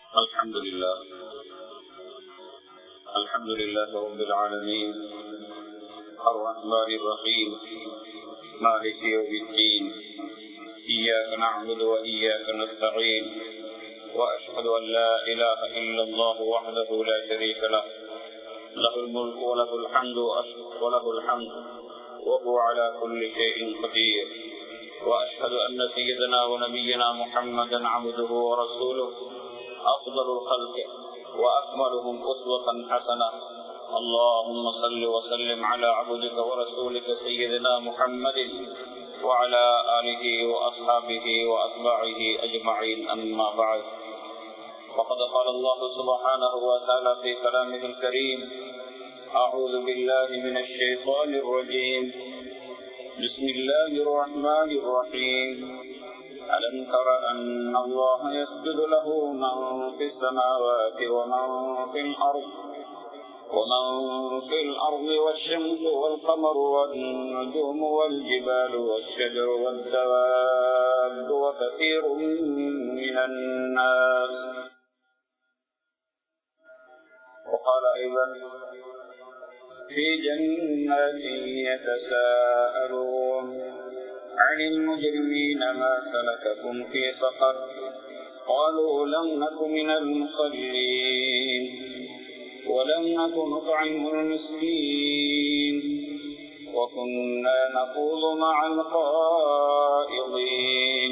الحمد لله الحمد لله رب العالمين الرحمن الرحيم مالك يوم الدين إياك نعبد وإياك نستعين وأشهد أن لا إله إلا الله وحده لا شريك له له الملك وله الحمد وله الحمد وهو على كل شيء قدير وأشهد أن سيدنا ونبينا محمدا عبده ورسوله أفضل الخلق وأكملهم أسوة حسنة اللهم صل وسلم على عبدك ورسولك سيدنا محمد وعلى آله وأصحابه وأتباعه أجمعين أما بعد وقد قال الله سبحانه وتعالى في كلامه الكريم أعوذ بالله من الشيطان الرجيم بسم الله الرحمن الرحيم ألم تر أن الله يسجد له من في السماوات ومن في الأرض ومن في الأرض والشمس والقمر والنجوم والجبال والشجر والدواب وكثير من الناس وقال أيضا في جنات يتساءلون عن المجرمين ما سلككم في سقر قالوا لم نك من المصلين ولم نك نطعم المسكين وكنا نخوض مع القائضين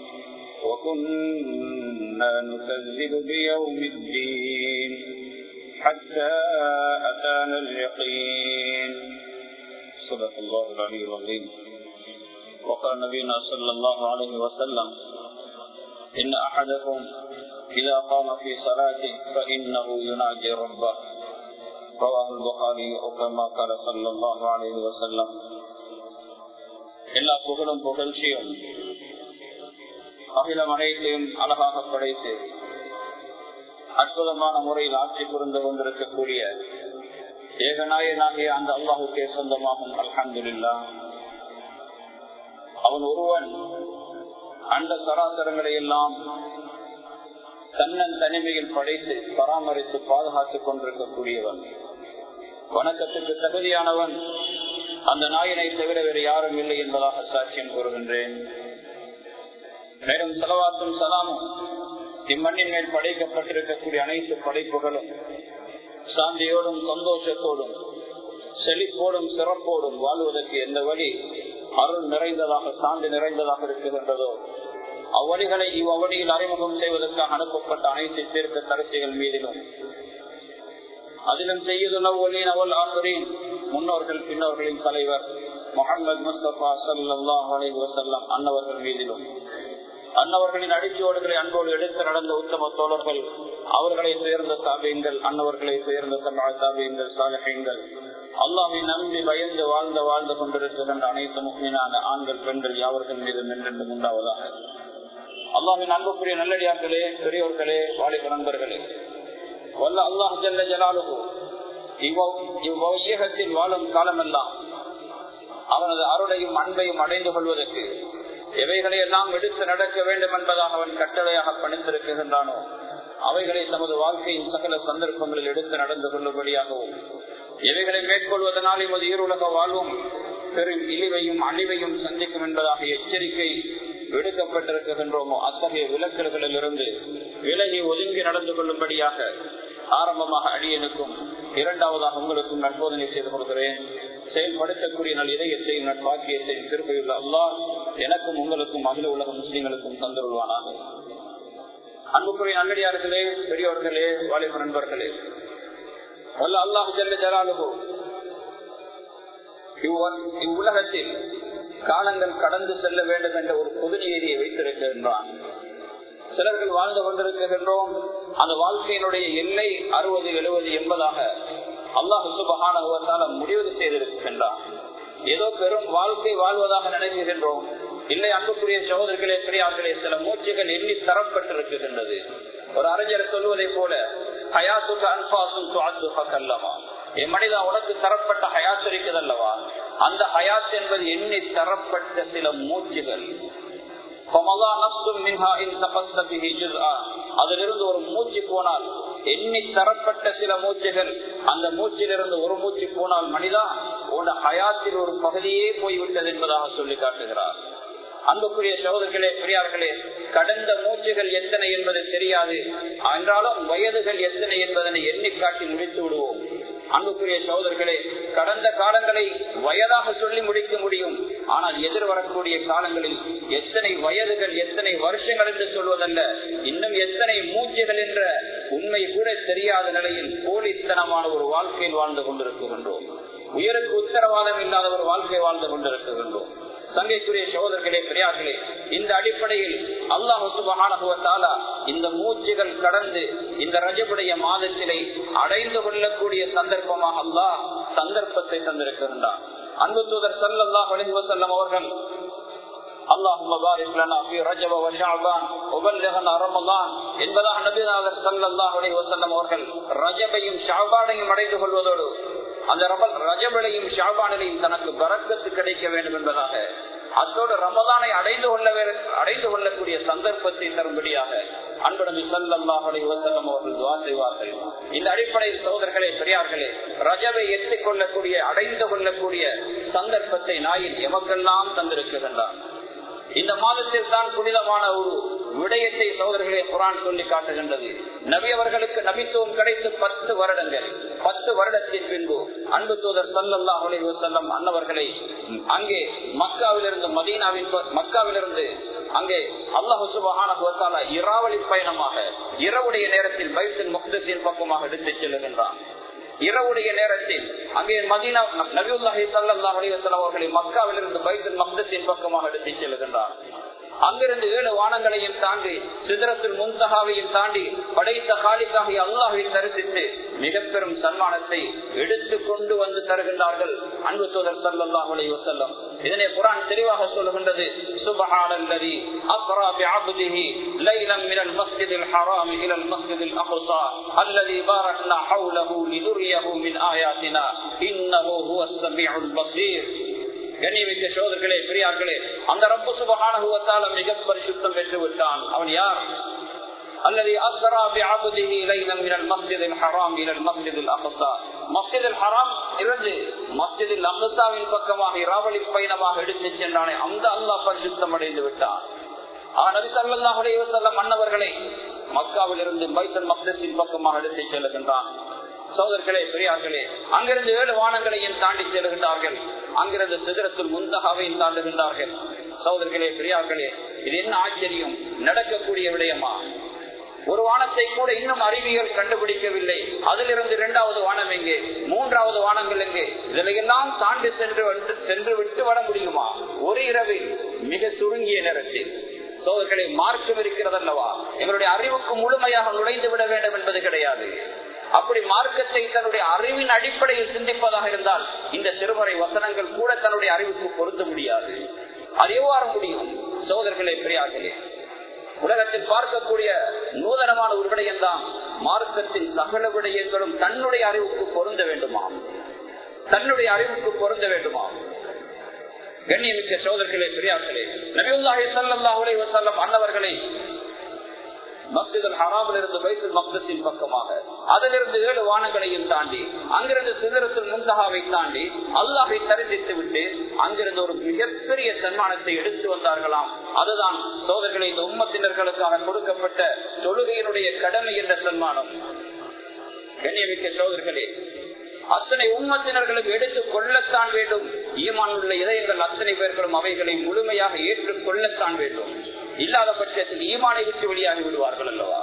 وكنا نكذب بيوم الدين حتى أتانا اليقين صدق الله العلي العظيم وقال نبينا صلى الله عليه وسلم إن أحدكم إذا قام في صلاته فإنه يناجي ربه رواه البخاري وكما قال صلى الله عليه وسلم எல்லா புகழும் புகழ்ச்சியும் அகிலம் அனைத்தையும் அழகாக படைத்து அற்புதமான முறையில் ஆட்சி புரிந்து கொண்டிருக்கக்கூடிய ஏகநாயனாகிய அந்த அல்லாஹுக்கே சொந்தமாகும் அல்ஹம்துல்லா அவன் ஒருவன் அந்த சராசரங்களை எல்லாம் தன்னன் தனிமையில் படைத்து பராமரித்து பாதுகாத்துக் கொண்டிருக்கக்கூடியவன் வணக்கத்துக்கு தகுதியானவன் அந்த நாயனை தவிர வேறு யாரும் இல்லை என்பதாக சாட்சியம் கூறுகின்றேன் மேலும் செலவாத்தும் சலாமும் இம்மண்ணின் மேல் படைக்கப்பட்டிருக்கக்கூடிய அனைத்து படைப்புகளும் சாந்தியோடும் சந்தோஷத்தோடும் செழிப்போடும் சிறப்போடும் வாழ்வதற்கு எந்த வழி அருள் நிறைந்ததாக சாந்தி நிறைந்ததாக இருக்கின்றதோ அவ்வழிகளை இவ்வழியில் அறிமுகம் செய்வதற்காக அனுப்பப்பட்ட அனைத்து தீர்க்க தரிசைகள் மீதிலும் அதிலும் செய்யுதுனவல் ஆசிரியின் முன்னோர்கள் பின்னோர்களின் தலைவர் முகமது முஸ்தபா சல்லாஹ் அலி வசல்லாம் அன்னவர்கள் மீதிலும் அன்னவர்களின் அடிச்சோடுகளை அன்போடு எடுத்து நடந்த உத்தம தோழர்கள் அவர்களை சேர்ந்த தாபியங்கள் அன்னவர்களை சேர்ந்த தமிழ் தாபியங்கள் சாலகங்கள் அல்லாவை நம்பி பயந்து வாழ்ந்த வாழ்ந்து கொண்டிருக்கின்ற அனைத்து முக்கியமான ஆண்கள் பெண்கள் யாவர்கள் மீது நின்று உண்டாவதாக அல்லாவின் அன்புக்குரிய நல்லடியார்களே பெரியோர்களே வாலிப நண்பர்களே வல்ல அல்லாஹ் ஜல்ல ஜலாலுகு இவ்வையகத்தில் வாழும் காலமெல்லாம் அவனது அருளையும் அன்பையும் அடைந்து கொள்வதற்கு எவைகளை எல்லாம் எடுத்து நடக்க வேண்டும் என்பதாக அவன் கட்டளையாக பணித்திருக்கின்றானோ அவைகளை தமது வாழ்க்கையின் சகல சந்தர்ப்பங்களில் எடுத்து நடந்து கொள்ளும்படியாகவும் எவைகளை மேற்கொள்வதனால் எமது ஈருலக வாழ்வும் பெரும் இழிவையும் அழிவையும் சந்திக்கும் என்பதாக எச்சரிக்கை விடுக்கப்பட்டிருக்கின்றோமோ அத்தகைய விலக்கல்களில் இருந்து விலகி ஒதுங்கி நடந்து கொள்ளும்படியாக ஆரம்பமாக அடியனுக்கும் இரண்டாவதாக உங்களுக்கும் நற்போதனை செய்து கொடுக்கிறேன் செயல்படுத்தக்கூடிய நல் இதயத்தையும் நட்பாக்கியத்தையும் திருப்பியுள்ள அல்லா எனக்கும் உங்களுக்கும் அகில உலக முஸ்லீம்களுக்கும் தந்துள்வானாக அன்புக்குரிய நல்லடியார்களே பெரியோர்களே வாலிப நண்பர்களே வல்ல அல்லாஹ் ஜல்ல ஜலாலுகோ இவ்வுலகத்தில் காலங்கள் கடந்து செல்ல வேண்டும் என்ற ஒரு பொது நீதியை வைத்திருக்கின்றான் சிலர்கள் வாழ்ந்து கொண்டிருக்கின்றோம் அந்த வாழ்க்கையினுடைய எல்லை அறுபது எழுபது எண்பதாக அல்லாஹ் சுபகான முடிவு செய்திருக்கின்றான் ஏதோ பெரும் வாழ்க்கை வாழ்வதாக நினைக்கின்றோம் இல்லை அன்புக்குரிய சகோதரர்களே பெரியார்களே சில மூச்சுகள் எண்ணி தரப்பட்டிருக்கின்றது ஒரு அறிஞர் சொல்வதை போல ஹயாத்துக்கு அன்பாசும் கல்லமா என் மனிதா உனக்கு தரப்பட்ட ஹயாத் இருக்குது அல்லவா அந்த ஹயாத் என்பது எண்ணி தரப்பட்ட சில மூச்சுகள் அதிலிருந்து ஒரு மூச்சு போனால் எண்ணி தரப்பட்ட சில மூச்சுகள் அந்த மூச்சிலிருந்து ஒரு மூச்சு போனால் மனிதா உன் ஹயாத்தில் ஒரு பகுதியே போய்விட்டது என்பதாக சொல்லி காட்டுகிறார் அன்புக்குரிய சகோதரர்களே பெரியார்களே கடந்த மூச்சுகள் எத்தனை என்பது தெரியாது என்றாலும் வயதுகள் எத்தனை என்பதனை எண்ணி காட்டி முடித்து விடுவோம் அன்புக்குரிய சகோதரர்களே கடந்த காலங்களை வயதாக சொல்லி முடிக்க முடியும் ஆனால் எதிர்வரக்கூடிய காலங்களில் எத்தனை வயதுகள் எத்தனை வருஷங்கள் என்று சொல்வதல்ல இன்னும் எத்தனை மூச்சுகள் என்ற உண்மை கூட தெரியாத நிலையில் போலித்தனமான ஒரு வாழ்க்கையில் வாழ்ந்து கொண்டிருக்கின்றோம் உயருக்கு உத்தரவாதம் இல்லாத ஒரு வாழ்க்கை வாழ்ந்து கொண்டிருக்கின்றோம் சங்கைக்குரிய சகோதரர்களே பெரியார்களே இந்த அடிப்படையில் அல்லாஹு சுபகான இந்த மூச்சுகள் கடந்து இந்த ரஜபுடைய மாதத்திலே அடைந்து கொள்ளக்கூடிய சந்தர்ப்பமாக அல்லாஹ் சந்தர்ப்பத்தை தந்திருக்கின்றான் அன்பு தூதர் சல்லாஹ் அலிவசல்லம் அவர்கள் اللهم بارك لنا في رجب وشعبان وبلغنا رمضان என்பதாக நபிநாதர் ஸல்லல்லாஹு அலைஹி வஸல்லம் அவர்கள் ரஜபையும் ஷாபானையும் அடைந்து கொள்வதோடு அந்த ரபல் ரஜபலையும் ஷாபானிலையும் தனக்கு பறக்கத்து கிடைக்க வேண்டும் என்பதாக அத்தோடு ரமதானை அடைந்து கொள்ள அடைந்து கொள்ளக்கூடிய சந்தர்ப்பத்தை தரும்படியாக அன்புடன் சல்லாஹ் அலி வசல்லம் அவர்கள் துவா செய்வார்கள் இந்த அடிப்படையில் சோதர்களே பெரியார்களே ரஜவை எத்திக் கொள்ளக்கூடிய அடைந்து கொள்ளக்கூடிய சந்தர்ப்பத்தை நாயின் எமக்கெல்லாம் தந்திருக்கின்றார் இந்த மாதத்தில் தான் புனிதமான ஒரு விடயத்தை சோதர்களே குரான் சொல்லி காட்டுகின்றது நபி அவர்களுக்கு நபித்துவம் கிடைத்து பத்து வருடங்கள் பத்து வருடத்தின் பின்பு அன்பு தூதர் சல்லல்லா செல்லம் அன்னவர்களை அங்கே மக்காவிலிருந்து மதீனாவின் மக்காவிலிருந்து அங்கே அல்லாஹு சுபஹான இராவளி பயணமாக இரவுடைய நேரத்தில் பைத்தின் முக்தசின் பக்கமாக எடுத்துச் செல்லுகின்றான் இரவுடைய நேரத்தில் அங்கே மதீனா நபியுல்லாஹி சல்லாஹ் அலிவசலம் அவர்களை மக்காவிலிருந்து பைத்துல் மக்தசின் பக்கமாக எடுத்துச் செல்கின்றார் அங்கிருந்து ஏழு வானங்களையும் தாண்டி சிதறத்தில் முந்தகாவையும் தாண்டி படைத்த காலிக்காக அல்லாஹை தரிசித்து மிக பெரும் சன்மானத்தை எடுத்து கொண்டு வந்து தருகின்றார்கள் அன்பு தோதர் சல்லாஹ் அலி வசல்லம் இதனை குரான் தெளிவாக சொல்லுகின்றது சுபஹானல்லதி அஸ்ரா பிஅப்திஹி லைலம் மினல் மஸ்ஜிதில் ஹராம் இலல் மஸ்ஜிதில் அக்ஸா அல்லதி பாரக்னா ஹவுலஹு லிதுரியாஹு மின் ஆயாத்தினா இன்னஹு ஹுவஸ் ஸமீஉல் பஸீர் கண்ணியமிக்க சோதர்களே பெரியார்களே அந்த ரப்பு சுபகான மிக பரிசுத்தம் பெற்று விட்டான் அவன் யார் الذي أسرى بعبده ليلا من المسجد الحرام إلى المسجد الأقصى مسجد الحرام இருந்து மஸ்ஜித் அம்சாவின் பக்கமாக இராவளி பயணமாக எடுத்துச் சென்றானே அந்த அல்லாஹ் பரிசுத்தம் அடைந்து விட்டான் நபி சல்லாஹ் அலைவசல்லம் மன்னவர்களை மக்காவில் இருந்து பைத்தல் மக்தஸின் பக்கமாக எடுத்துச் செல்லுகின்றான் சோதர்களே பெரியார்களே அங்கிருந்து ஏழு வானங்களையும் தாண்டி செல்கின்றார்கள் அங்கிருந்து சிதறத்தில் முந்தகாவையும் தாண்டுகின்றார்கள் சோதர்களே பெரியார்களே இது என்ன ஆச்சரியம் நடக்கக்கூடிய விடயமா ஒரு வானத்தை கூட இன்னும் அறிவியல் கண்டுபிடிக்கவில்லை அதிலிருந்து இரண்டாவது வானம் எங்கே மூன்றாவது வானங்கள் எங்கே இதிலையெல்லாம் தாண்டி சென்று சென்று விட்டு வர முடியுமா ஒரு இரவில் மிக சுருங்கிய நேரத்தில் சோதர்களை மார்க்கம் இருக்கிறது அல்லவா எங்களுடைய அறிவுக்கு முழுமையாக நுழைந்து விட வேண்டும் என்பது கிடையாது அப்படி மார்க்கத்தை தன்னுடைய அறிவின் அடிப்படையில் சிந்திப்பதாக இருந்தால் இந்த திருமறை வசனங்கள் கூட தன்னுடைய அறிவுக்கு பொருத்த முடியாது அது எவ்வாறு முடியும் சோதர்களே பெரியார்களே உலகத்தில் பார்க்கக்கூடிய நூதனமான ஒரு விடயம் தான் மார்க்கத்தின் சகல விடயங்களும் தன்னுடைய அறிவுக்கு பொருந்த வேண்டுமா தன்னுடைய அறிவுக்கு பொருந்த வேண்டுமா கண்ணியமிக்க சோதர்களே பெரியார்களே நபியுல்லாஹி சல்லாஹூலை வசல்லம் அன்னவர்களை மஸ்ஜிதல் ஹராமில் இருந்து வைத்தல் மக்தஸின் பக்கமாக அதிலிருந்து ஏழு வானங்களையும் தாண்டி அங்கிருந்து சிதறத்தில் முந்தகாவை தாண்டி அல்லாஹை தரிசித்து விட்டு அங்கிருந்து ஒரு மிகப்பெரிய சன்மானத்தை எடுத்து வந்தார்களாம் அதுதான் சோதர்களை இந்த உம்மத்தினர்களுக்காக கொடுக்கப்பட்ட தொழுகையினுடைய கடமை என்ற சன்மானம் கண்ணியமிக்க சோதர்களே அத்தனை உம்மத்தினர்களுக்கு எடுத்துக் கொள்ளத்தான் வேண்டும் ஈமான் உள்ள இதயங்கள் அத்தனை பேர்களும் அவைகளை முழுமையாக ஏற்றுக் கொள்ளத்தான் வேண்டும் இல்லாத பட்சத்தில் ஈமானை விட்டு வெளியாகி விடுவார்கள் அல்லவா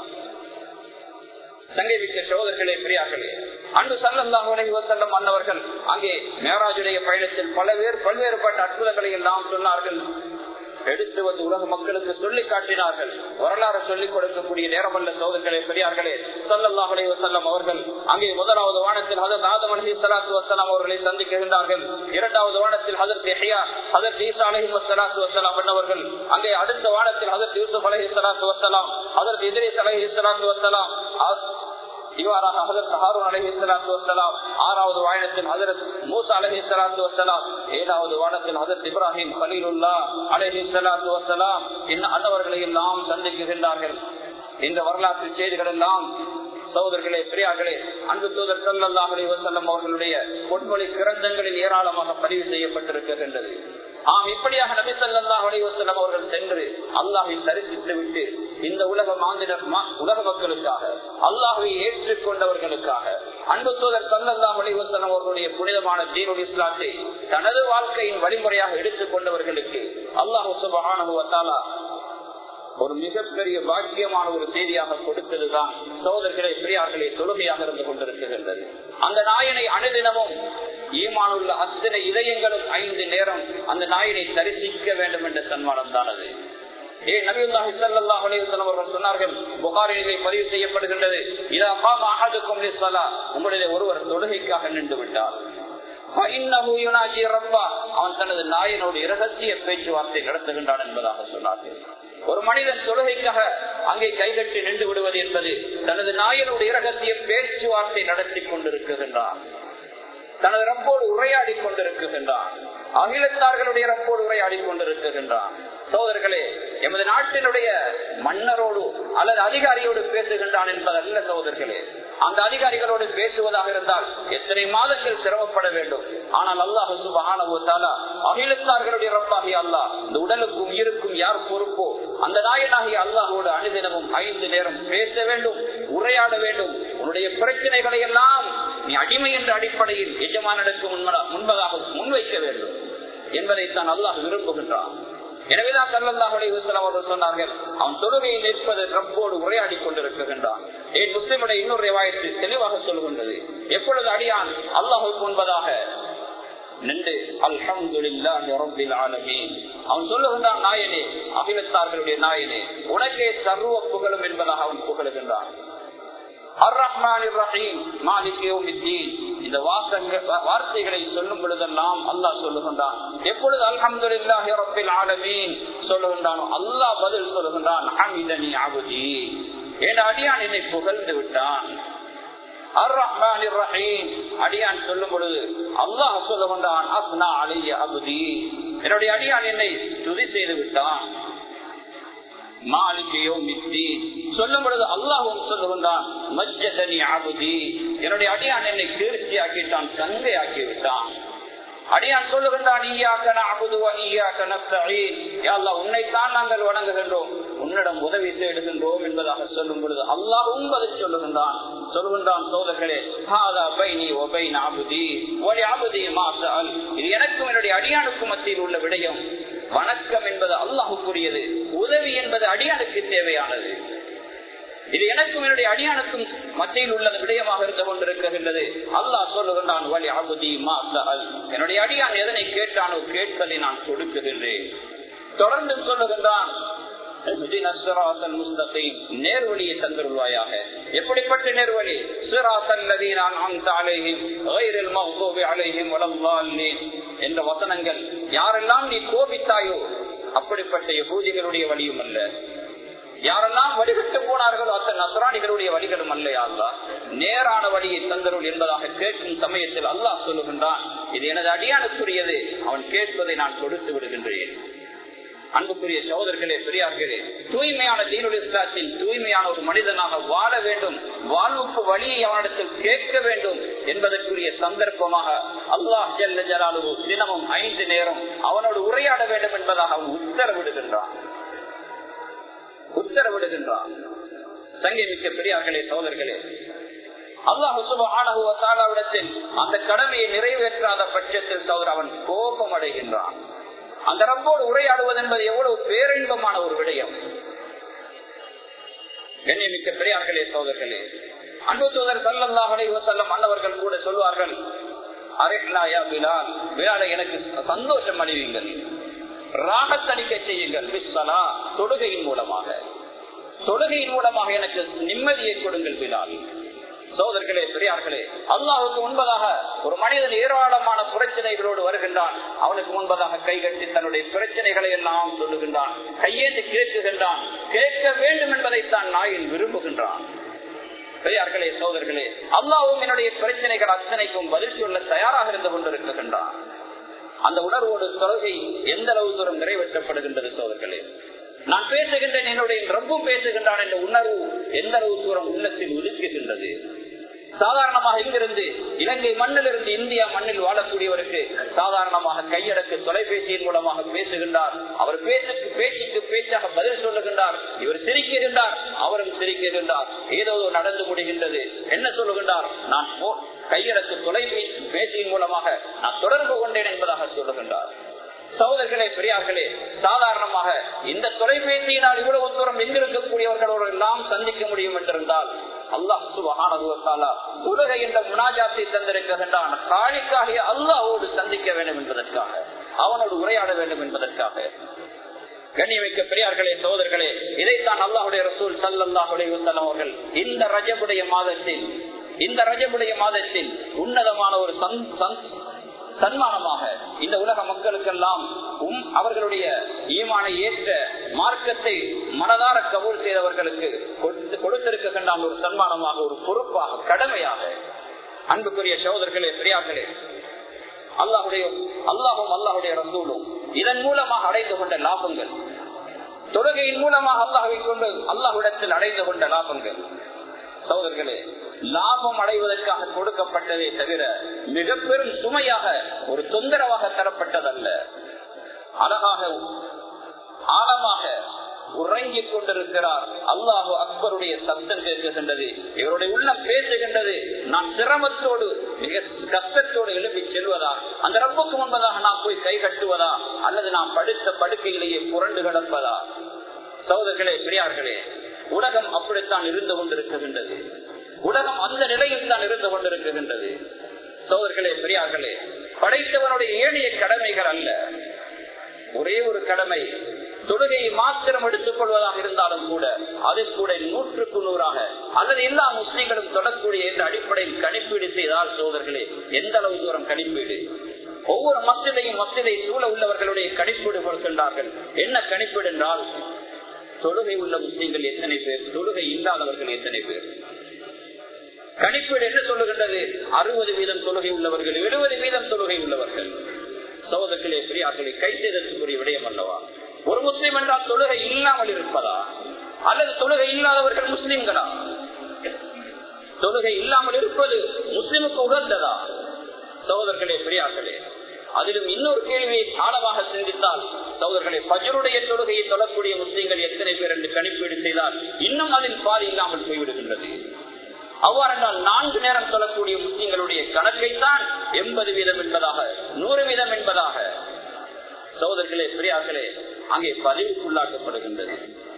சங்கை சோதர்களே பெரியார்களே அன்பு சல்லாஹ் செல்லம் அன்னவர்கள் அங்கே மேராஜுடைய பயணத்தில் பல பேர் பல்வேறுபட்ட அற்புதங்களை எல்லாம் சொன்னார்கள் எடுத்து வந்து உலக மக்களுக்கு சொல்லி காட்டினார்கள் வரலாறு சொல்லிக் கொடுக்கக்கூடிய நேரமல்ல சோதர்களே பெரியார்களே சல்லாஹ் அலி வசல்லம் அவர்கள் அங்கே முதலாவது வானத்தில் ஹதத் ஆதம் அலி சலாத்து வசலாம் அவர்களை சந்திக்கின்றார்கள் இரண்டாவது வானத்தில் ஹதத் எஹியா ஹதத் ஈசா அலஹி வசலாத்து வசலாம் அவர்கள் அங்கே அடுத்த வானத்தில் ஹதத் யூசுப் அலஹி சலாத்து வசலாம் ஹதத் இதிரேஸ் அலஹி சலாத்து வசலாம் இவ்வாறாக ஹதரத் ஹாரூன் அலஹி சலாத்து வசலாம் ஆறாவது வானத்தில் ஹதரத் மூசா அலஹி சலாத்து வசலாம் ஏழாவது வானத்தில் ஹதரத் இப்ராஹிம் கலீலுல்லா அலஹி சலாத்து வசலாம் இன்னும் அன்னவர்களை எல்லாம் சந்திக்கின்றார்கள் இந்த வரலாற்று செய்திகள் எல்லாம் சகோதரர்களே பெரியார்களே அன்பு தூதர் சல்லாஹ் அலி வசல்லம் அவர்களுடைய பொன்மொழி கிரந்தங்களில் ஏராளமாக பதிவு செய்யப்பட்டிருக்கின்றது ஆம் இப்படியாக நபி சல்லாஹ் அலி வசல்லம் அவர்கள் சென்று அல்லாஹை தரிசித்து விட்டு இந்த உலக மாந்தினர் உலக மக்களுக்காக அல்லாஹை ஏற்றுக்கொண்டவர்களுக்காக அன்பு தூதர் சல்லாஹ் அலி வசல்லம் அவர்களுடைய புனிதமான தீனுல் இஸ்லாத்தை தனது வாழ்க்கையின் வழிமுறையாக எடுத்துக் கொண்டவர்களுக்கு அல்லாஹு சுபஹானுவத்தாலா ஒரு மிகப்பெரிய பாக்கியமான ஒரு செய்தியாக கொடுத்ததுதான் சோதர்களை பிரியார்களே தொழுகையாக இருந்து கொண்டிருக்கின்றது அந்த நாயனை அனுதினமும் ஈமானுள்ள அத்தனை இதயங்களும் ஐந்து நேரம் அந்த நாயனை தரிசிக்க வேண்டும் என்ற சன்மானம் தானது ஏ நபியுல்லாஹி ஸல்லல்லாஹு அலைஹி வஸல்லம் அவர்கள் சொன்னார்கள் புகாரிலே பதிவு செய்யப்படுகின்றது இதா காம அஹதுக்கும் லிஸ்ஸலா உங்களுடைய ஒருவர் தொழுகைக்காக நின்று விட்டார் அவன் தனது நாயனோடு இரகசிய பேச்சுவார்த்தை நடத்துகின்றான் என்பதாக சொன்னார்கள் ஒரு மனிதன் தொழுகைக்காக அங்கே கைகட்டி நின்று விடுவது என்பது தனது நாயனுடைய இரகசிய பேச்சுவார்த்தை நடத்தி கொண்டிருக்கின்றான் தனது ரப்போடு உரையாடி கொண்டிருக்கின்றான் அகிலத்தார்களுடைய ரப்போடு உரையாடி கொண்டிருக்கின்றான் சோதர்களே எமது நாட்டினுடைய மன்னரோடு அல்லது அதிகாரியோடு பேசுகின்றான் என்பதல்ல சோதர்களே அந்த அதிகாரிகளோடு பேசுவதாக இருந்தால் எத்தனை மாதங்கள் சிரமப்பட வேண்டும் ஆனால் அல்லாஹு சுபானா அகிலத்தார்களுடைய ரப்பாகி அல்லாஹ் இந்த உடலுக்கும் உயிருக்கும் யார் பொறுப்போ அந்த நாயனாகிய அல்லாஹோடு அனுதினமும் ஐந்து நேரம் பேச வேண்டும் உரையாட வேண்டும் உன்னுடைய பிரச்சனைகளை எல்லாம் நீ அடிமை என்ற அடிப்படையில் எஜமானனுக்கு முன்பதாக முன்வைக்க வேண்டும் என்பதைத்தான் அல்லாஹ் விரும்புகின்றான் எனவேதான் சல்லாஹ் அலிவசலம் அவர்கள் சொன்னார்கள் அவன் தொழுகையில் நிற்பது ரப்போடு உரையாடி கொண்டிருக்கின்றான் ஏன் முஸ்லிமுடைய இன்னொரு ரிவாயத்து தெளிவாக சொல்கின்றது எப்பொழுது அடியான் அல்லாஹுக்கு முன்பதாக நின்று அல்ஹம்துலில்லாஹி அவன் சொல்லுகின்றான் நாயனே அகிலத்தார்களுடைய நாயனே உனக்கே சர்வ புகழும் என்பதாக அவன் புகழுகின்றான் இந்த வார்த்தைகளை சொல்லும் பொழுதெல்லாம் அல்லாஹ் சொல்லுகின்றான் எப்பொழுது அல்ஹம்துலில்லாஹி ரப்பில் ஆலமீன் சொல்லுகின்றான் அல்லாஹ் பதில் சொல்லுகின்றான் ஹமிதனி அபுதி என் அடியான் என்னை புகழ்ந்து விட்டான் அர் ரஹ்மான் ரஹீம் அடியான் சொல்லும் பொழுது அல்லாஹ் சொல்லுகின்றான் அஸ்னா அலிய அபுதி என்னுடைய அடியான் என்னை துதி செய்து விட்டான் சொல்லும் பொழுது அல்லாஹும் சொல்லுகின்றான் மஜ்ஜதனி ஆபுதி என்னுடைய அடியான் என்னை கீர்த்தி ஆக்கிட்டான் சங்கை ஆக்கி விட்டான் அடியான் சொல்லுகின்றான் உன்னைத்தான் நாங்கள் வணங்குகின்றோம் உன்னிடம் உதவி தேடுகின்றோம் என்பதாக சொல்லும் பொழுது அல்லாஹும் பதில் சொல்லுகின்றான் சொல்லுகின்றான் சோதர்களே இது எனக்கும் என்னுடைய அடியானுக்கும் மத்தியில் உள்ள விடயம் வணக்கம் என்பது அல்லாஹுக்குரியது உதவி என்பது அடியானுக்கு தேவையானது இது எனக்கும் என்னுடைய அடியானுக்கும் மத்தியில் உள்ள விடயமாக இருந்து கொண்டிருக்கின்றது அல்லாஹ் சொல்லுகின்றான் வலி அபுதி மாசல் என்னுடைய அடியான் எதனை கேட்டானோ கேட்பதை நான் கொடுக்குகின்றேன் தொடர்ந்து சொல்லுகின்றான் நேர்வழியை தந்துருவாயாக எப்படிப்பட்ட நேர்வழி என்ற வசனங்கள் யாரெல்லாம் நீ கோபித்தாயோ அப்படிப்பட்ட யகூதிகளுடைய வழியும் அல்ல யாரெல்லாம் வழிவிட்டு போனார்களோ அத்தனை நசராணிகளுடைய வழிகளும் அல்லையா நேரான வழியை தந்தருள் என்பதாக கேட்கும் சமயத்தில் அல்லாஹ் சொல்லுகின்றான் இது எனது அடியானுக்குரியது அவன் கேட்பதை நான் கொடுத்து விடுகின்றேன் அன்புக்குரிய சகோதரர்களே பெரியார்களே தூய்மையான தீனுடைய இஸ்லாத்தில் தூய்மையான ஒரு மனிதனாக வாழ வேண்டும் வாழ்வுக்கு வழியை அவனிடத்தில் கேட்க வேண்டும் என்பதற்குரிய சந்தர்ப்பமாக அல்லாஹ் ஜல்ல ஜலாலு தினமும் ஐந்து நேரம் அவனோடு உரையாட வேண்டும் என்பதாக அவன் உத்தரவிடுகின்றான் உத்தரவிடுகின்றான் சங்கமிக்க பெரியார்களே சகோதரர்களே அல்லாஹுசுபானவிடத்தில் அந்த கடமையை நிறைவேற்றாத பட்சத்தில் சௌர் அவன் கோபம் அடைகின்றான் அந்த ரப்போடு உரையாடுவது என்பது எவ்வளவு பேரின்பமான ஒரு விடயம் கண்ணியமிக்க பெரியார்களே சோதர்களே அன்பு தூதர் சல்லாஹலை வசல்லம் அன்னவர்கள் கூட சொல்வார்கள் அரேலாயா பிலால் பிலாலை எனக்கு சந்தோஷம் அணிவீங்கள் ராகத்தணிக்க செய்யுங்கள் பிஸ்ஸலா தொழுகையின் மூலமாக தொழுகையின் மூலமாக எனக்கு நிம்மதியை கொடுங்கள் பிலால் சோதர்களே பெரியார்களே அல்லாஹுக்கு முன்பதாக ஒரு மனிதன் ஏராளமான பிரச்சனைகளோடு வருகின்றான் அவனுக்கு முன்பதாக கைகட்டி தன்னுடைய பிரச்சனைகளை எல்லாம் சொல்லுகின்றான் கையேந்து கேட்குகின்றான் கேட்க வேண்டும் என்பதைத்தான் நாயின் விரும்புகின்றான் பெரியார்களே சோதர்களே அல்லாவும் என்னுடைய பிரச்சனைகள் அத்தனைக்கும் பதில் சொல்ல தயாராக இருந்து கொண்டிருக்கின்றான் அந்த உணர்வோடு தொழுகை எந்த அளவு தூரம் நிறைவேற்றப்படுகின்றது சோதர்களே நான் பேசுகின்றேன் என்னுடைய ரப்பும் பேசுகின்றான் என்ற உணர்வு எந்த அளவு தூரம் உள்ளத்தில் உதிக்குகின்றது சாதாரணமாக இங்கிருந்து இலங்கை மண்ணிலிருந்து இந்தியா மண்ணில் வாழக்கூடியவருக்கு சாதாரணமாக கையடக்கு தொலைபேசியின் மூலமாக பேசுகின்றார் அவர் பேச்சுக்கு பேச்சுக்கு பேச்சாக பதில் சொல்லுகின்றார் இவர் சிரிக்கின்றார் அவரும் சிரிக்கின்றார் ஏதோ நடந்து முடிகின்றது என்ன சொல்லுகின்றார் நான் கையடக்கு தொலைபேசி பேசியின் மூலமாக நான் தொடர்பு கொண்டேன் என்பதாக சொல்லுகின்றார் சகோதரர்களே பெரியார்களே சாதாரணமாக இந்த தொலைபேசியினால் இவ்வளவு தூரம் எங்கிருக்கக்கூடியவர்களோடு எல்லாம் சந்திக்க முடியும் என்றிருந்தால் அல்லாஹ் சுபகான உலக என்ற முனாஜாத்தை தந்திருக்கின்றான் காணிக்காகிய அல்லாஹோடு சந்திக்க வேண்டும் என்பதற்காக அவனோடு உரையாட வேண்டும் என்பதற்காக கண்ணியமிக்க பெரியார்களே சோதர்களே இதைத்தான் அல்லாஹுடைய ரசூல் சல்லாஹ் அலைவசல்லம் அவர்கள் இந்த ரஜபுடைய மாதத்தில் இந்த ரஜபுடைய மாதத்தில் உன்னதமான ஒரு சன்மானமாக இந்த உலக மக்களுக்கெல்லாம் அவர்களுடைய ஈமானை ஏற்ற மார்க்கத்தை மனதார கபூல் செய்தவர்களுக்கு கொடுத்திருக்கின்ற ஒரு சன்மானமாக ஒரு பொறுப்பாக கடமையாக அன்புக்குரிய சகோதரர்களே பெரியார்களே அல்லாஹுடைய அல்லாஹும் அல்லாஹுடைய ரசூலும் இதன் மூலமாக அடைந்து கொண்ட லாபங்கள் தொழுகையின் மூலமாக அல்லாஹை கொண்டு அல்லாஹுடத்தில் அடைந்து கொண்ட லாபங்கள் சகோதரர்களே லாபம் அடைவதற்காக கொடுக்கப்பட்டதே தவிர மிக பெரும் சுமையாக ஒரு தொந்தரவாக தரப்பட்டதல்ல அழகாக ஆழமாக உறங்கிக் கொண்டிருக்கிறார் அல்லாஹு அக்பருடைய சப்தம் கேட்கின்றது இவருடைய உள்ளம் பேசுகின்றது நான் சிரமத்தோடு மிக கஷ்டத்தோடு எழுப்பி செல்வதா அந்த ரப்புக்கு முன்பதாக நான் போய் கை கட்டுவதா அல்லது நான் படுத்த படுக்கையிலேயே புரண்டு கிடப்பதா சகோதரர்களே பெரியார்களே உலகம் அப்படித்தான் இருந்து கொண்டிருக்கின்றது உலகம் அந்த நிலையில் தான் இருந்து கொண்டிருக்கின்றது சோதர்களே பெரியார்களே படைத்தவனுடைய ஏழைய கடமைகள் அல்ல ஒரே ஒரு கடமை தொழுகையை மாத்திரம் எடுத்துக் கொள்வதாக இருந்தாலும் கூட அது கூட நூற்றுக்கு நூறாக அல்லது எல்லா முஸ்லீம்களும் தொடக்கூடிய என்ற அடிப்படையில் கணிப்பீடு செய்தால் சோதர்களே எந்த அளவு தூரம் கணிப்பீடு ஒவ்வொரு மசிதையும் மசிதை சூழ உள்ளவர்களுடைய கணிப்பீடு கொடுக்கின்றார்கள் என்ன கணிப்பீடு என்றால் தொழுகை உள்ள முஸ்லீம்கள் எத்தனை பேர் தொழுகை இல்லாதவர்கள் எத்தனை பேர் கணிப்பீடு என்ன சொல்லுகின்றது அறுபது வீதம் தொழுகை உள்ளவர்கள் எழுபது வீதம் தொழுகை உள்ளவர்கள் சோதர்களே பெரியார்களே கை செய்தற்குரிய விடயம் அல்லவா ஒரு முஸ்லீம் என்றால் தொழுகை இல்லாமல் இருப்பதா அல்லது தொழுகை இல்லாதவர்கள் முஸ்லிம்களா தொழுகை இல்லாமல் இருப்பது முஸ்லிமுக்கு உகந்ததா சகோதரர்களே பெரியார்களே அதிலும் இன்னொரு கேள்வியை ஆழமாக சிந்தித்தால் சகோதரர்களே பஜருடைய தொழுகையை தொழக்கூடிய முஸ்லீம்கள் எத்தனை பேர் என்று கணிப்பீடு செய்தால் இன்னும் அதில் பாதி இல்லாமல் போய்விடுகின்றது அவ்வாறென்றால் நான்கு நேரம் சொல்லக்கூடிய முஸ்லீம்களுடைய கணக்கை தான் எண்பது வீதம் என்பதாக நூறு வீதம் என்பதாக சகோதரர்களே பெரியார்களே அங்கே பதிவுக்குள்ளாக்கப்படுகின்றது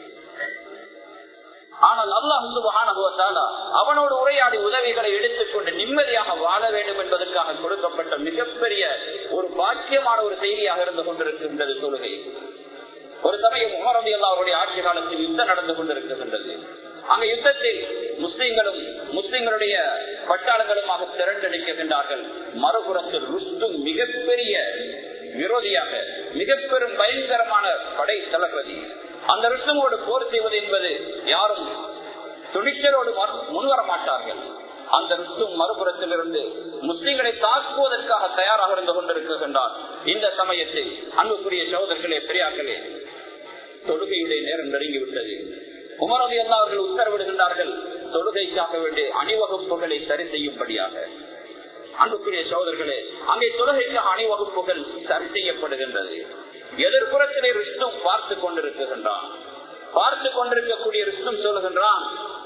ஆனால் அல்லாஹ் அவனோடு உரையாடி உதவிகளை எடுத்துக்கொண்டு நிம்மதியாக வாழ வேண்டும் என்பதற்காக கொடுக்கப்பட்ட மிகப்பெரிய ஒரு பாக்கியமான ஒரு செய்தியாக இருந்து கொண்டிருக்கின்றது தொழுகை ஒரு சமயம் உமரதி அவருடைய ஆட்சி காலத்தில் யுத்தம் நடந்து கொண்டிருக்கின்றது அங்க யுத்தத்தில் முஸ்லிம்களும் முஸ்லிம்களுடைய பட்டாளங்களுமாக திரண்டெடுக்கின்றார்கள் மறுபுறத்தில் ருஸ்தும் மிகப்பெரிய விரோதியாக மிக பெரும் பயங்கரமான படை தளபதி அந்த ருஷ்ணமோடு போர் செய்வது என்பது யாரும் துணிச்சலோடு முன்வர மாட்டார்கள் அந்த ருஷ்டும் மறுபுறத்தில் இருந்து முஸ்லிம்களை தாக்குவதற்காக தயாராக இருந்து கொண்டிருக்கின்றார் இந்த சமயத்தில் அன்புக்குரிய சகோதரர்களே பெரியார்களே தொழுகையுடைய நேரம் நெருங்கிவிட்டது உமரதி அல்லா அவர்கள் உத்தரவிடுகின்றார்கள் தொழுகைக்காக வேண்டிய அணிவகுப்புகளை சரி செய்யும்படியாக அன்புக்குரிய சோதர்களே அங்கே தொழுகைக்காக அணிவகுப்புகள் சரி செய்யப்படுகின்றது எதிர்ப்புறத்திலே ரிஷ்ணும் பார்த்து கொண்டிருக்கின்றான் பார்த்து கொண்டிருக்கக்கூடிய ரிஷ்ணும் சொல்லுகின்றான்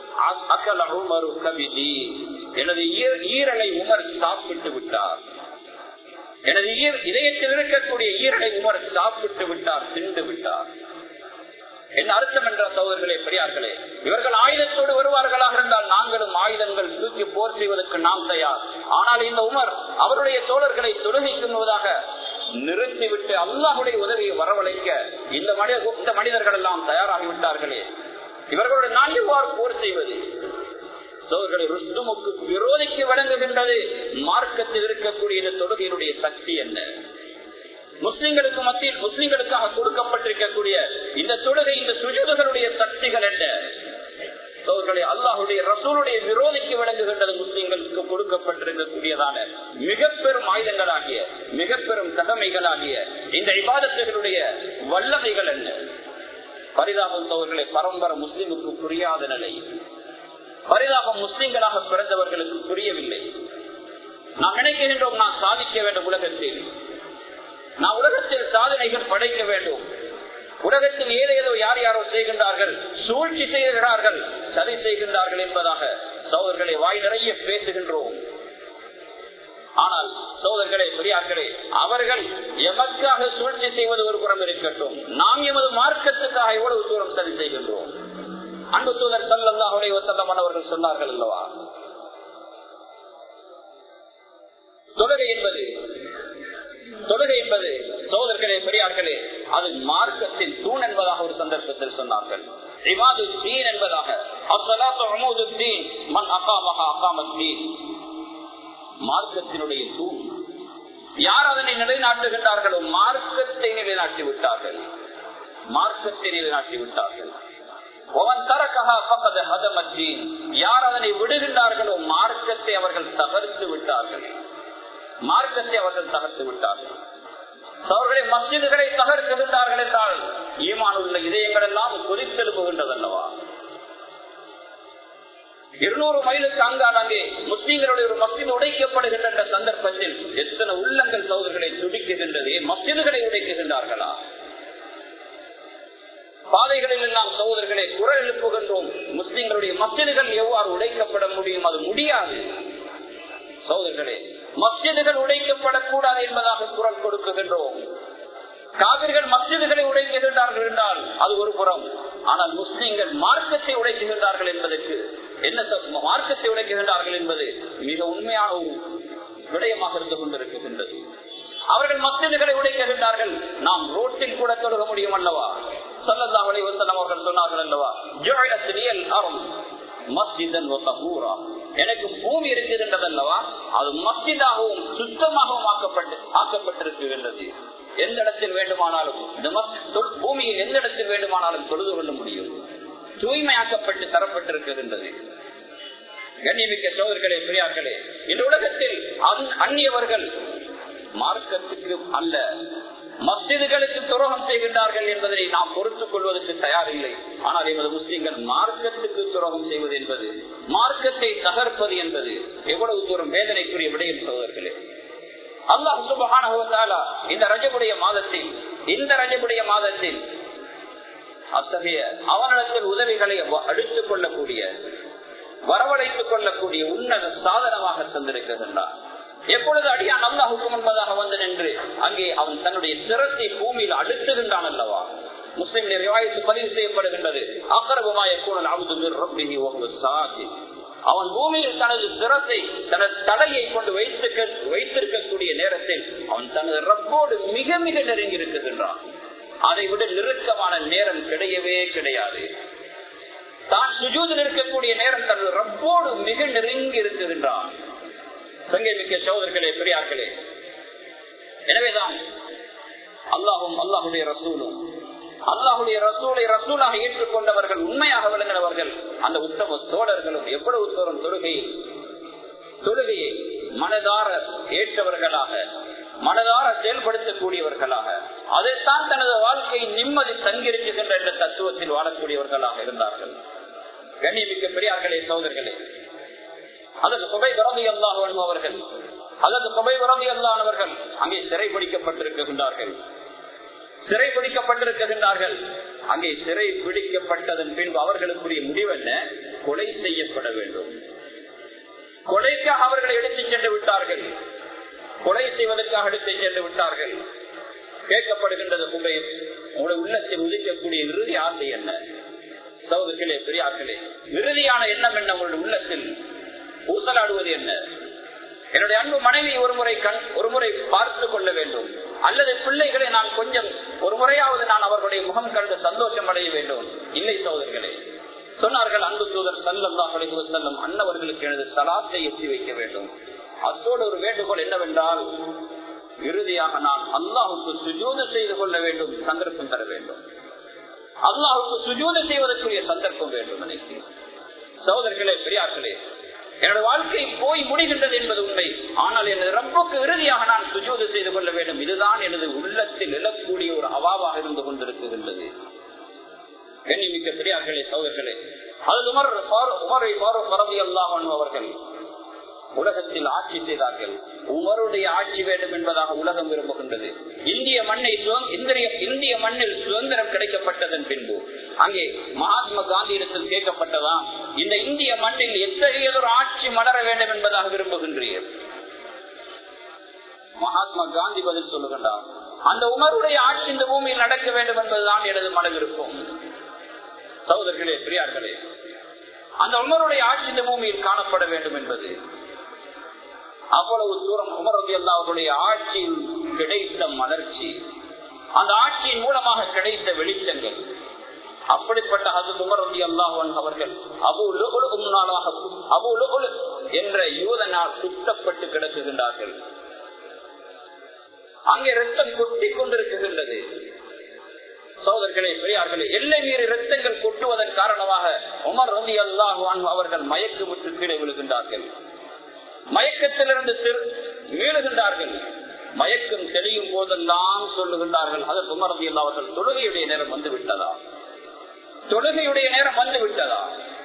எனது ஈரலை உமர் சாப்பிட்டு விட்டார் எனது இதயத்தில் இருக்கக்கூடிய ஈரலை உமர் சாப்பிட்டு விட்டார் திண்டு விட்டார் என்ன அர்த்தம் என்ற சோதர்களே பெரியார்களே இவர்கள் ஆயுதத்தோடு வருவார்களாக இருந்தால் நாங்களும் ஆயுதங்கள் தூக்கி போர் செய்வதற்கு நாம் தயார் ஆனால் இந்த உமர் அவருடைய தோழர்களை தொழுகைக்குவதாக நிறுத்திவிட்டு அல்லாஹுடைய உதவியை வரவழைக்க இந்த மனித இந்த மனிதர்கள் எல்லாம் தயாராகிவிட்டார்களே இவர்களுடைய நான் எவ்வாறு போர் செய்வது சோதர்களை ருஷ்டுமுக்கு விரோதிக்கு வழங்குகின்றது மார்க்கத்தில் இருக்கக்கூடிய இந்த தொழுகையினுடைய சக்தி என்ன முஸ்லிம்களுக்கு மத்தியில் முஸ்லிம்களுக்காக கொடுக்கப்பட்டிருக்கக்கூடிய இந்த தொழுகை இந்த சுஜுகளுடைய சக்திகள் என்ன சோதர்களை அல்லாஹுடைய ரசூலுடைய விரோதிக்கு விளங்குகின்றது முஸ்லிம்களுக்கு கொடுக்கப்பட்டிருக்கக்கூடியதான மிக பெரும் ஆயுதங்களாகிய மிக பெரும் கடமைகளாகிய இந்த இபாதத்துகளுடைய வல்லமைகள் என்ன பரிதாபம் சோழர்களை பரம்பர முஸ்லிமுக்கு புரியாத நிலை பரிதாபம் முஸ்லிம்களாக பிறந்தவர்களுக்கு புரியவில்லை நாம் நினைக்கின்றோம் நான் சாதிக்க வேண்டும் உலகத்தில் நான் உலகத்தில் சாதனைகள் படைக்க வேண்டும் உலகத்தில் ஏதேதோ யார் யாரோ செய்கின்றார்கள் சூழ்ச்சி செய்கிறார்கள் சரி செய்கின்றார்கள் என்பதாக சோதர்களை வாய் நிறைய பேசுகின்றோம் ஆனால் சோதர்களே பெரியார்களே அவர்கள் எமக்காக சூழ்ச்சி செய்வது ஒரு புறம் இருக்கட்டும் நாம் எமது மார்க்கத்துக்காக எவ்வளவு தூரம் சரி செய்கின்றோம் அன்பு தூதர் சல்லாஹுடைய வசல்லம் அவர்கள் சொன்னார்கள் அல்லவா தொழுகை என்பது தொழுகை என்பது சோதர்களே பெரியார்களே அது மார்க்கத்தின் தூண் என்பதாக ஒரு சந்தர்ப்பத்தில் சொன்னார்கள் இவாது தீன் என்பதாக மண் அகாமகா அகாமத்தீன் மார்க்கத்தினுடைய தூண் யார் அதனை நிலைநாட்டுகின்றார்களோ மார்க்கத்தை நிலைநாட்டி விட்டார்கள் மார்க்கத்தை நிலைநாட்டி விட்டார்கள் யார் அதனை விடுகின்றார்களோ மார்க்கத்தை அவர்கள் தகர்த்து விட்டார்கள் மார்க்கத்தை அவர்கள் தகர்த்து விட்டார்கள் அவர்களை மசிதுகளை தகர்க்கின்றார்கள் என்றால் ஈமான் உள்ள இதயங்கள் எல்லாம் கொதித்தெழுப்புகின்றது அல்லவா இருநூறு மைலுக்கு அங்கால் அங்கே முஸ்லீம்களுடைய ஒரு மஸ்ஜித் உடைக்கப்படுகின்ற சந்தர்ப்பத்தில் எத்தனை உள்ளங்கள் சோதர்களை துடிக்குகின்றது மஸ்ஜிதுகளை உடைக்குகின்றார்களா பாதைகளில் எல்லாம் சகோதரர்களை குரல் எழுப்புகின்றோம் முஸ்லிம்களுடைய மஸ்ஜிதுகள் எவ்வாறு உடைக்கப்பட முடியும் அது முடியாது சகோதரர்களே மஸ்ஜிதுகள் உடைக்கப்படக்கூடாது என்பதாக குரல் கொடுக்குகின்றோம் காவிர்கள் மஸ்ஜிதுகளை உடைக்குகின்றார்கள் என்றால் அது ஒரு புறம் ஆனால் முஸ்லிம்கள் மார்க்கத்தை உடைக்குகின்றார்கள் என்பதற்கு என்ன மார்க்கத்தை உடைக்குகின்றார்கள் என்பது மிக உண்மையான ஒரு விடயமாக இருந்து கொண்டிருக்கின்றது அவர்கள் மஸ்ஜிதுகளை உடைக்குகின்றார்கள் நாம் ரோட்டில் கூட தொழுக முடியும் அல்லவா சல்லல்லா அலி வசலம் அவர்கள் சொன்னார்கள் அல்லவா மஸ்ஜிதன் எனக்கு பூமி இருக்குகின்றது அல்லவா அது மஸ்ஜிதாகவும் சுத்தமாகவும் ஆக்கப்பட்டு ஆக்கப்பட்டிருக்கின்றது எந்த இடத்தில் வேண்டுமானாலும் இந்த பூமியில் எந்த இடத்தில் வேண்டுமானாலும் தொழுது கொள்ள முடியும் தூய்மையாக்கப்பட்டு தரப்பட்டிருக்கின்றது கண்ணியமிக்க சோதர்களே பெரியார்களே இந்த உலகத்தில் அந்நியவர்கள் மார்க்கத்துக்கு அல்ல மஸ்ஜிதுகளுக்கு துரோகம் செய்கின்றார்கள் என்பதை நாம் பொறுத்துக் கொள்வதற்கு தயாரில்லை ஆனால் எமது முஸ்லிம்கள் மார்க்கத்துக்கு துரோகம் செய்வது என்பது மார்க்கத்தை தகர்ப்பது என்பது எவ்வளவு தூரம் வேதனைக்குரிய விடயம் சோதர்களே அல்லாஹ் சுபகான இந்த ரஜபுடைய மாதத்தில் இந்த ரஜபுடைய மாதத்தில் அத்தகைய அவனிடத்தில் உதவிகளை அடித்துக் கொள்ளக்கூடிய வரவழைத்துக் கொள்ளக்கூடிய உன்னத சாதனமாக தந்திருக்கின்றார் எப்பொழுது அடியான் அல்லாஹுக்கு முன்பதாக வந்து நின்று அங்கே அவன் தன்னுடைய சிரத்தை பூமியில் அழுத்துகின்றான் அல்லவா முஸ்லிம் ரிவாயத்து பதிவு செய்யப்படுகின்றது அக்கரபமாய கூணல் அவுது சாதி அவன் பூமியில் தனது சிரத்தை தனது தலையை கொண்டு வைத்து வைத்திருக்கக்கூடிய நேரத்தில் அவன் தனது ரப்போடு மிக மிக நெருங்கி இருக்குகின்றான் அதை விட நெருக்கமான நேரம் கிடையவே கிடையாது தான் சுஜூதில் இருக்கக்கூடிய நேரம் தனது ரப்போடு மிக நெருங்கி இருக்குகின்றான் சங்கமிக்க சோதர்களே பெரியார்களே எனவேதான் அல்லாஹும் அல்லாஹுடைய ரசூலும் அல்லாஹுடைய ரசூலை ரசூலாக ஏற்றுக்கொண்டவர்கள் உண்மையாக விளங்கினவர்கள் அந்த உத்தம தோழர்களும் எவ்வளவு தூரம் தொழுகையை தொழுகையை மனதார ஏற்றவர்களாக மனதார செயல்படுத்தக்கூடியவர்களாக அதைத்தான் தனது வாழ்க்கை நிம்மதி தங்கியிருக்கின்ற என்ற தத்துவத்தில் வாழக்கூடியவர்களாக இருந்தார்கள் கண்ணியமிக்க பெரியார்களே சோதர்களே அதற்கு சுபை விரதி அல்லாஹ் அவர்கள் அதற்கு சுபை விரதி அல்லானவர்கள் அங்கே சிறை பிடிக்கப்பட்டிருக்கின்றார்கள் சிறை பிடிக்கப்பட்டிருக்கின்றார்கள் அங்கே சிறை பிடிக்கப்பட்டதன் பின்பு அவர்களுக்குரிய முடிவு என்ன கொலை செய்யப்பட வேண்டும் கொலைக்காக அவர்களை எடுத்துச் சென்று விட்டார்கள் கொலை செய்வதற்காக எடுத்துச் சென்று விட்டார்கள் கேட்கப்படுகின்றது கும்பை உங்களுடைய உள்ளத்தில் உதிக்கக்கூடிய இறுதி ஆசை என்ன சகோதரர்களே பெரியார்களே இறுதியான எண்ணம் என்ன உங்களுடைய உள்ளத்தில் ஊசலாடுவது என்ன என்னுடைய அன்பு மனைவி ஒரு முறை கண் ஒரு முறை பார்த்து கொள்ள வேண்டும் அல்லது பிள்ளைகளை நான் கொஞ்சம் ஒரு முறையாவது நான் அவர்களுடைய முகம் கண்டு சந்தோஷம் அடைய வேண்டும் இல்லை சோதர்களே சொன்னார்கள் அன்பு தூதர் சல்லல்லா அலைஹி செல்லும் அன்னவர்களுக்கு எனது சலாத்தை எத்தி வைக்க வேண்டும் அத்தோடு ஒரு வேண்டுகோள் என்னவென்றால் இறுதியாக நான் அல்லாஹுக்கு சுஜூது செய்து கொள்ள வேண்டும் சந்தர்ப்பம் தர வேண்டும் அல்லாஹுக்கு சுஜூது செய்வதற்குரிய சந்தர்ப்பம் வேண்டும் எனக்கு சகோதரர்களே பெரியார்களே எனது வாழ்க்கை போய் முடிகின்றது என்பது உண்மை ஆனால் எனது ரப்புக்கு இறுதியாக நான் சுஜூது செய்து கொள்ள வேண்டும் இதுதான் எனது உள்ளத்தில் எழக்கூடிய ஒரு அவாவாக இருந்து கொண்டிருக்கின்றது கண்ணிமிக்க பெரியார்களே சோதர்களே அது உமர் உமரை பரவி அல்லாஹ் அவர்கள் உலகத்தில் ஆட்சி செய்தார்கள் உமருடைய ஆட்சி வேண்டும் என்பதாக உலகம் விரும்புகின்றது இந்திய மண்ணை இந்திய இந்திய மண்ணில் சுதந்திரம் கிடைக்கப்பட்டதன் பின்பு அங்கே மகாத்மா காந்தியிடத்தில் கேட்கப்பட்டதாம் இந்த இந்திய மண்ணில் எத்தகையதொரு ஆட்சி மலர வேண்டும் என்பதாக விரும்புகின்றீர்கள் மகாத்மா காந்தி பதில் சொல்லுகின்றார் அந்த உமருடைய ஆட்சி இந்த பூமியில் நடக்க வேண்டும் என்பதுதான் எனது மனவிருப்பம் சகோதரர்களே பெரியார்களே அந்த உமருடைய ஆட்சி இந்த பூமியில் காணப்பட வேண்டும் என்பது அவ்வளவு தூரம் உமரதி அல்லாவுடைய ஆட்சியில் கிடைத்த மலர்ச்சி அந்த ஆட்சியின் மூலமாக கிடைத்த வெளிச்சங்கள் அப்படிப்பட்ட அது உமரதி அல்லாஹன் அவர்கள் அபு முன்னாளாக அபு என்ற யூதனால் சுத்தப்பட்டு கிடக்குகின்றார்கள் அங்கே ரத்தம் கொட்டி கொண்டிருக்கின்றது சோதர்களே பெரியார்களே எல்லை மீறி ரத்தங்கள் கொட்டுவதன் காரணமாக உமர் ரதி அல்லாஹான் அவர்கள் மயக்கு விட்டு கீழே விழுகின்றார்கள் மயக்கத்திலிருந்து மீளுகின்றார்கள் மயக்கம் தெளியும் போதெல்லாம் சொல்லுகின்றார்கள் அதற்கு உமரதி அவர்கள் தொழுகையுடைய நேரம் வந்து விட்டதா தொழுகையுடைய நேரம் வந்து விட்டதா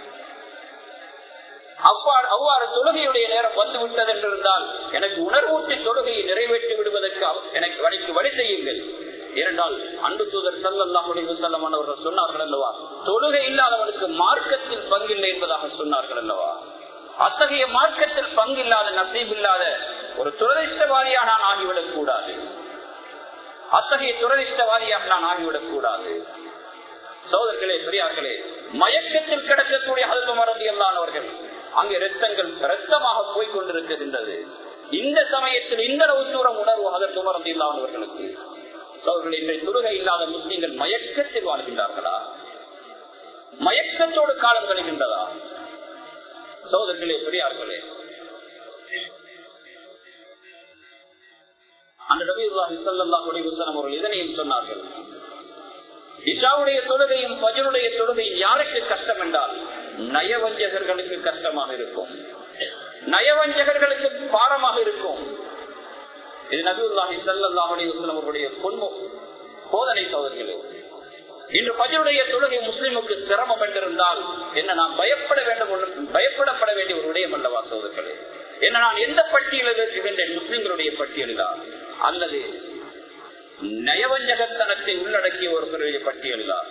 அவ்வாறு அவ்வாறு தொழுகையுடைய நேரம் வந்து விட்டது என்றிருந்தால் எனக்கு உணர்வூட்டி தொழுகையை நிறைவேற்றி விடுவதற்கு எனக்கு வழிக்கு வழி செய்யுங்கள் ஏனென்றால் அன்பு தூதர் சல்லாஹ் செல்லம் அவர்கள் சொன்னார்கள் அல்லவா தொழுகை இல்லாதவனுக்கு மார்க்கத்தில் பங்கில்லை என்பதாக சொன்னார்கள் அல்லவா அத்தகைய மார்க்கத்தில் பங்கில்லாத நசீபில்லாத ஒரு துரதிஷ்டவாதியாக நான் ஆகிவிடக் கூடாது அத்தகைய துரதிஷ்டவாதியாக நான் ஆகிவிடக் கூடாது சோதர்களே பெரியார்களே மயக்கத்தில் கிடக்கக்கூடிய அல்ப மறதி அல்லாதவர்கள் அங்கே ரத்தங்கள் ரத்தமாக போய்கொண்டிருக்கின்றது இந்த சமயத்தில் இந்த தூரம் உணர்வு அதற்கு மறந்து இல்லாதவர்களுக்கு சோதர்கள் இன்றைய தொழுகை இல்லாத முஸ்லீம்கள் மயக்கத்தில் வாழ்கின்றார்களா மயக்கத்தோடு காலம் கழிகின்றதா சோதர்களே பெரியார்களே அந்த நபிஹி சல்லாஹ் அவர்கள் இதனையும் சொன்னார்கள் இஷாவுடைய தொழுகையும் பஜருடைய தொழுகையும் யாருக்கு கஷ்டம் என்றால் நயவஞ்சகர்களுக்கு கஷ்டமாக இருக்கும் நயவஞ்சகர்களுக்கு பாரமாக இருக்கும் இது நபிஹி சல்லாஹ் அவர்களுடைய பொன்மு போதனை சோதர்களே இன்று பஜருடைய தொழுகை முஸ்லிமுக்கு சிரமம் என்றிருந்தால் என்ன நான் பயப்பட வேண்டும் பயப்படப்பட வேண்டிய ஒரு விடயம் அல்லவா சோதர்களே என்ன நான் எந்த பட்டியலில் இருக்கின்றேன் முஸ்லிம்களுடைய பட்டியலிலா அல்லது நயவஞ்சகத்தனத்தை உள்ளடக்கிய ஒருவருடைய பட்டியலிலா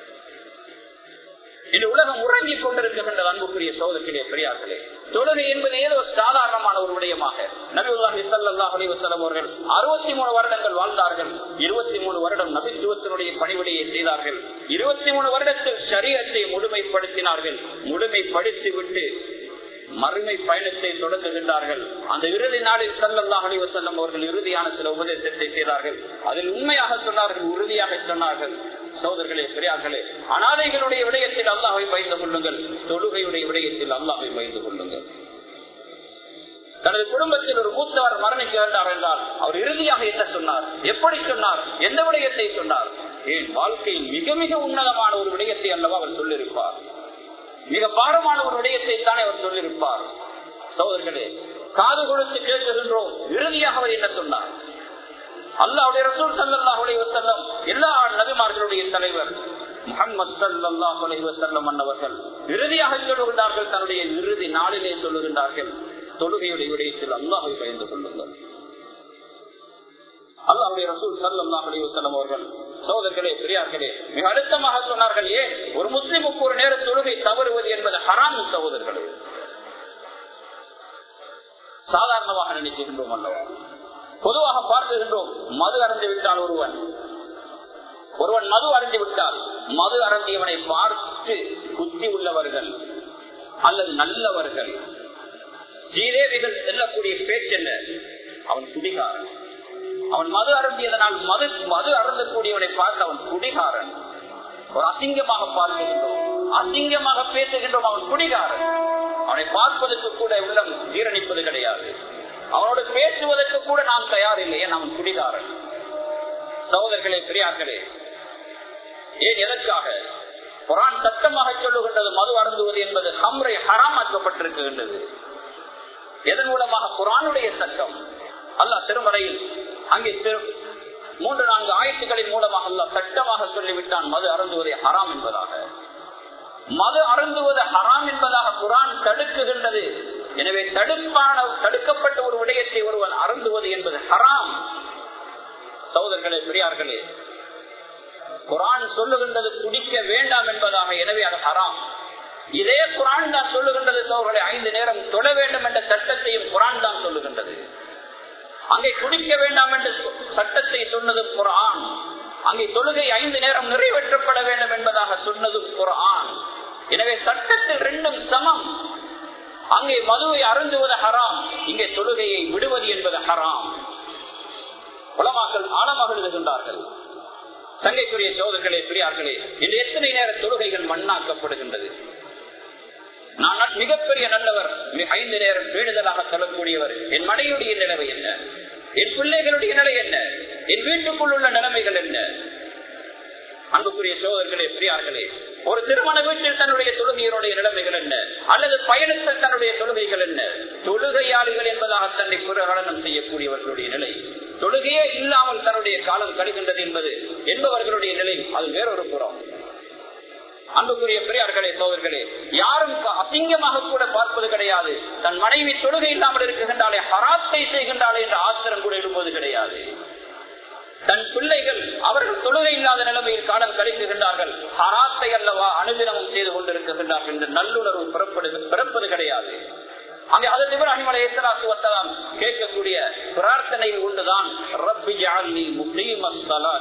இந்த உலகம் உறங்கிக் கொண்டிருக்கின்ற அன்புக்குரிய சோதத்திலே பெரியார்களே தொழுகை என்பது ஏதோ சாதாரணமான ஒரு விடயமாக நபிஹி சல்லாஹ் அலிவசலம் அவர்கள் அறுபத்தி மூணு வருடங்கள் வாழ்ந்தார்கள் இருபத்தி மூணு வருடம் நபித்துவத்தினுடைய பணிவிடையை செய்தார்கள் இருபத்தி மூணு வருடத்தில் சரீரத்தை முழுமைப்படுத்தினார்கள் முழுமைப்படுத்தி விட்டு மறுமை பயணத்தை தொடங்குகின்றார்கள் அந்த இறுதி நாளில் சல்லல்லாஹ் அலிவசல்லம் அவர்கள் இறுதியான சில உபதேசத்தை செய்தார்கள் அதில் உண்மையாக சொன்னார்கள் உறுதியாக சொன்னார்கள் சோதர்களே பெரியார்களே அனாதைகளுடைய விடயத்தில் அல்லாஹை பயந்து கொள்ளுங்கள் தொழுகையுடைய விடயத்தில் அல்லாஹை பயந்து கொள்ளுங்கள் தனது குடும்பத்தில் ஒரு மூத்தவர் மரணிக்கின்றார் என்றால் அவர் இறுதியாக என்ன சொன்னார் எப்படி சொன்னார் எந்த விடயத்தை சொன்னார் ஏன் வாழ்க்கையில் மிக மிக உன்னதமான ஒரு விடயத்தை அல்லவா அவர் சொல்லியிருப்பார் மிக பாரமான ஒரு விடயத்தை தானே அவர் சொல்லியிருப்பார் சோதர்களே காது கொடுத்து கேட்கின்றோம் இறுதியாக அவர் என்ன சொன்னார் அல்லாவுடைய ரசூல் சல்லாஹ் வசல்லம் எல்லா நபிமார்களுடைய தலைவர் முகமது சல்லாஹ் வசல்லம் அன்னவர்கள் இறுதியாக சொல்லுகின்றார்கள் தன்னுடைய இறுதி நாளிலே சொல்லுகின்றார்கள் தொழுகையுடைய விடயத்தில் அல்லாஹை பயந்து கொள்ளுங்கள் அல்லாவுடைய ரசூல் சல்லாஹ் அலிவசல்லம் அவர்கள் சோதர்களே பெரியார்களே மிக அழுத்தமாக சொன்னார்கள் ஏன் ஒரு முஸ்லிமுக்கு ஒரு நேர தொழுகை தவறுவது என்பது ஹராம் சகோதரர்களே சாதாரணமாக நினைக்கின்றோம் அல்லவா பொதுவாக பார்க்குகின்றோம் மது அறந்து விட்டால் ஒருவன் ஒருவன் மது அருந்தி விட்டால் மது அருந்தியவனை பார்த்து புத்தி உள்ளவர்கள் அல்லது நல்லவர்கள் ஸ்ரீதேவிகள் செல்லக்கூடிய பேச்சு என்ன அவன் குடிகாரன் அவன் மது அருந்தியதனால் மது மது அருந்தக்கூடியவனை பார்த்து அவன் குடிகாரன் ஒரு அசிங்கமாக பார்க்கின்றோம் அசிங்கமாக பேசுகின்றோம் அவன் குடிகாரன் அவனை பார்ப்பதற்கு கூட உள்ளம் ஜீரணிப்பது கிடையாது அவனோடு பேசுவதற்கு கூட நாம் தயார் இல்லை ஏன் அவன் குடிகாரன் சகோதரர்களே பெரியார்களே ஏன் எதற்காக குரான் சட்டமாக சொல்லுகின்றது மது அருந்துவது என்பது ஹம்ரை ஹராமாக்கப்பட்டிருக்கின்றது எதன் மூலமாக குரானுடைய சட்டம் அல்ல திருமறையில் அங்கே மூன்று நான்கு ஆயத்துக்களின் மூலமாக அல்ல சட்டமாக சொல்லிவிட்டான் மது அருந்துவதை ஹராம் என்பதாக மது அருந்துவது ஹராம் என்பதாக குரான் தடுக்குகின்றது எனவே தடுப்பான தடுக்கப்பட்ட ஒரு விடயத்தை ஒருவன் அருந்துவது என்பது ஹராம் சகோதரர்களே பெரியார்களே குரான் சொல்லுகின்றது குடிக்க வேண்டாம் என்பதாக எனவே அது ஹராம் இதே குரான் தான் சொல்லுகின்றது சோழர்களை ஐந்து நேரம் தொழ வேண்டும் என்ற சட்டத்தையும் குரான் தான் சொல்லுகின்றது அங்கே குடிக்க வேண்டாம் என்ற சட்டத்தை சொன்னது குரான் அங்கே தொழுகை ஐந்து நேரம் நிறைவேற்றப்பட வேண்டும் என்பதாக சொன்னது குரான் எனவே சட்டத்தில் ரெண்டும் சமம் அங்கே மதுவை அருந்துவது ஹராம் இங்கே தொழுகையை விடுவது என்பது ஹராம் உலமாக்கள் ஆழமாக எழுதுகின்றார்கள் சங்கைக்குரிய சோதர்களே பெரியார்களே இன்று எத்தனை நேர தொழுகைகள் மண்ணாக்கப்படுகின்றது நான் மிகப்பெரிய நல்லவர் ஐந்து நேரம் பேணுதலாக சொல்லக்கூடியவர் என் மனையுடைய நிலைமை என்ன என் பிள்ளைகளுடைய நிலை என்ன என் வீட்டுக்குள் உள்ள நிலைமைகள் என்ன அன்புக்குரிய சோதர்களே பெரியார்களே ஒரு திருமண வீட்டில் தன்னுடைய தொழுகையினுடைய நிலைமைகள் என்ன அல்லது பயணத்தில் தன்னுடைய தொழுகைகள் என்ன தொழுகையாளிகள் என்பதாக தன்னை பிரகடனம் செய்யக்கூடியவர்களுடைய நிலை தொழுகையே இல்லாமல் தன்னுடைய காலம் கழிகின்றது என்பது என்பவர்களுடைய நிலை அது வேறொரு புறம் அன்புக்குரிய பெரியார்களே சோதர்களே யாரும் அசிங்கமாக கூட பார்ப்பது கிடையாது தன் மனைவி தொழுகை இல்லாமல் இருக்குகின்றாலே ஹராத்தை செய்கின்றாலே என்ற ஆத்திரம் கூட எழும்போது கிடையாது தன் பிள்ளைகள் அவர்கள் தொழுகை இல்லாத நிலைமையில் காலம் கழிக்குகின்றார்கள் ஹராத்தை அல்லவா அனுதினமும் செய்து கொண்டிருக்கின்றார்கள் என்ற நல்லுணர்வு பிறப்பது கிடையாது அங்கே அது தவிர அனிமலை வத்தலாம் கேட்கக்கூடிய பிரார்த்தனையில் உண்டுதான் ரப்பி ஜாலி முஸ்லீம்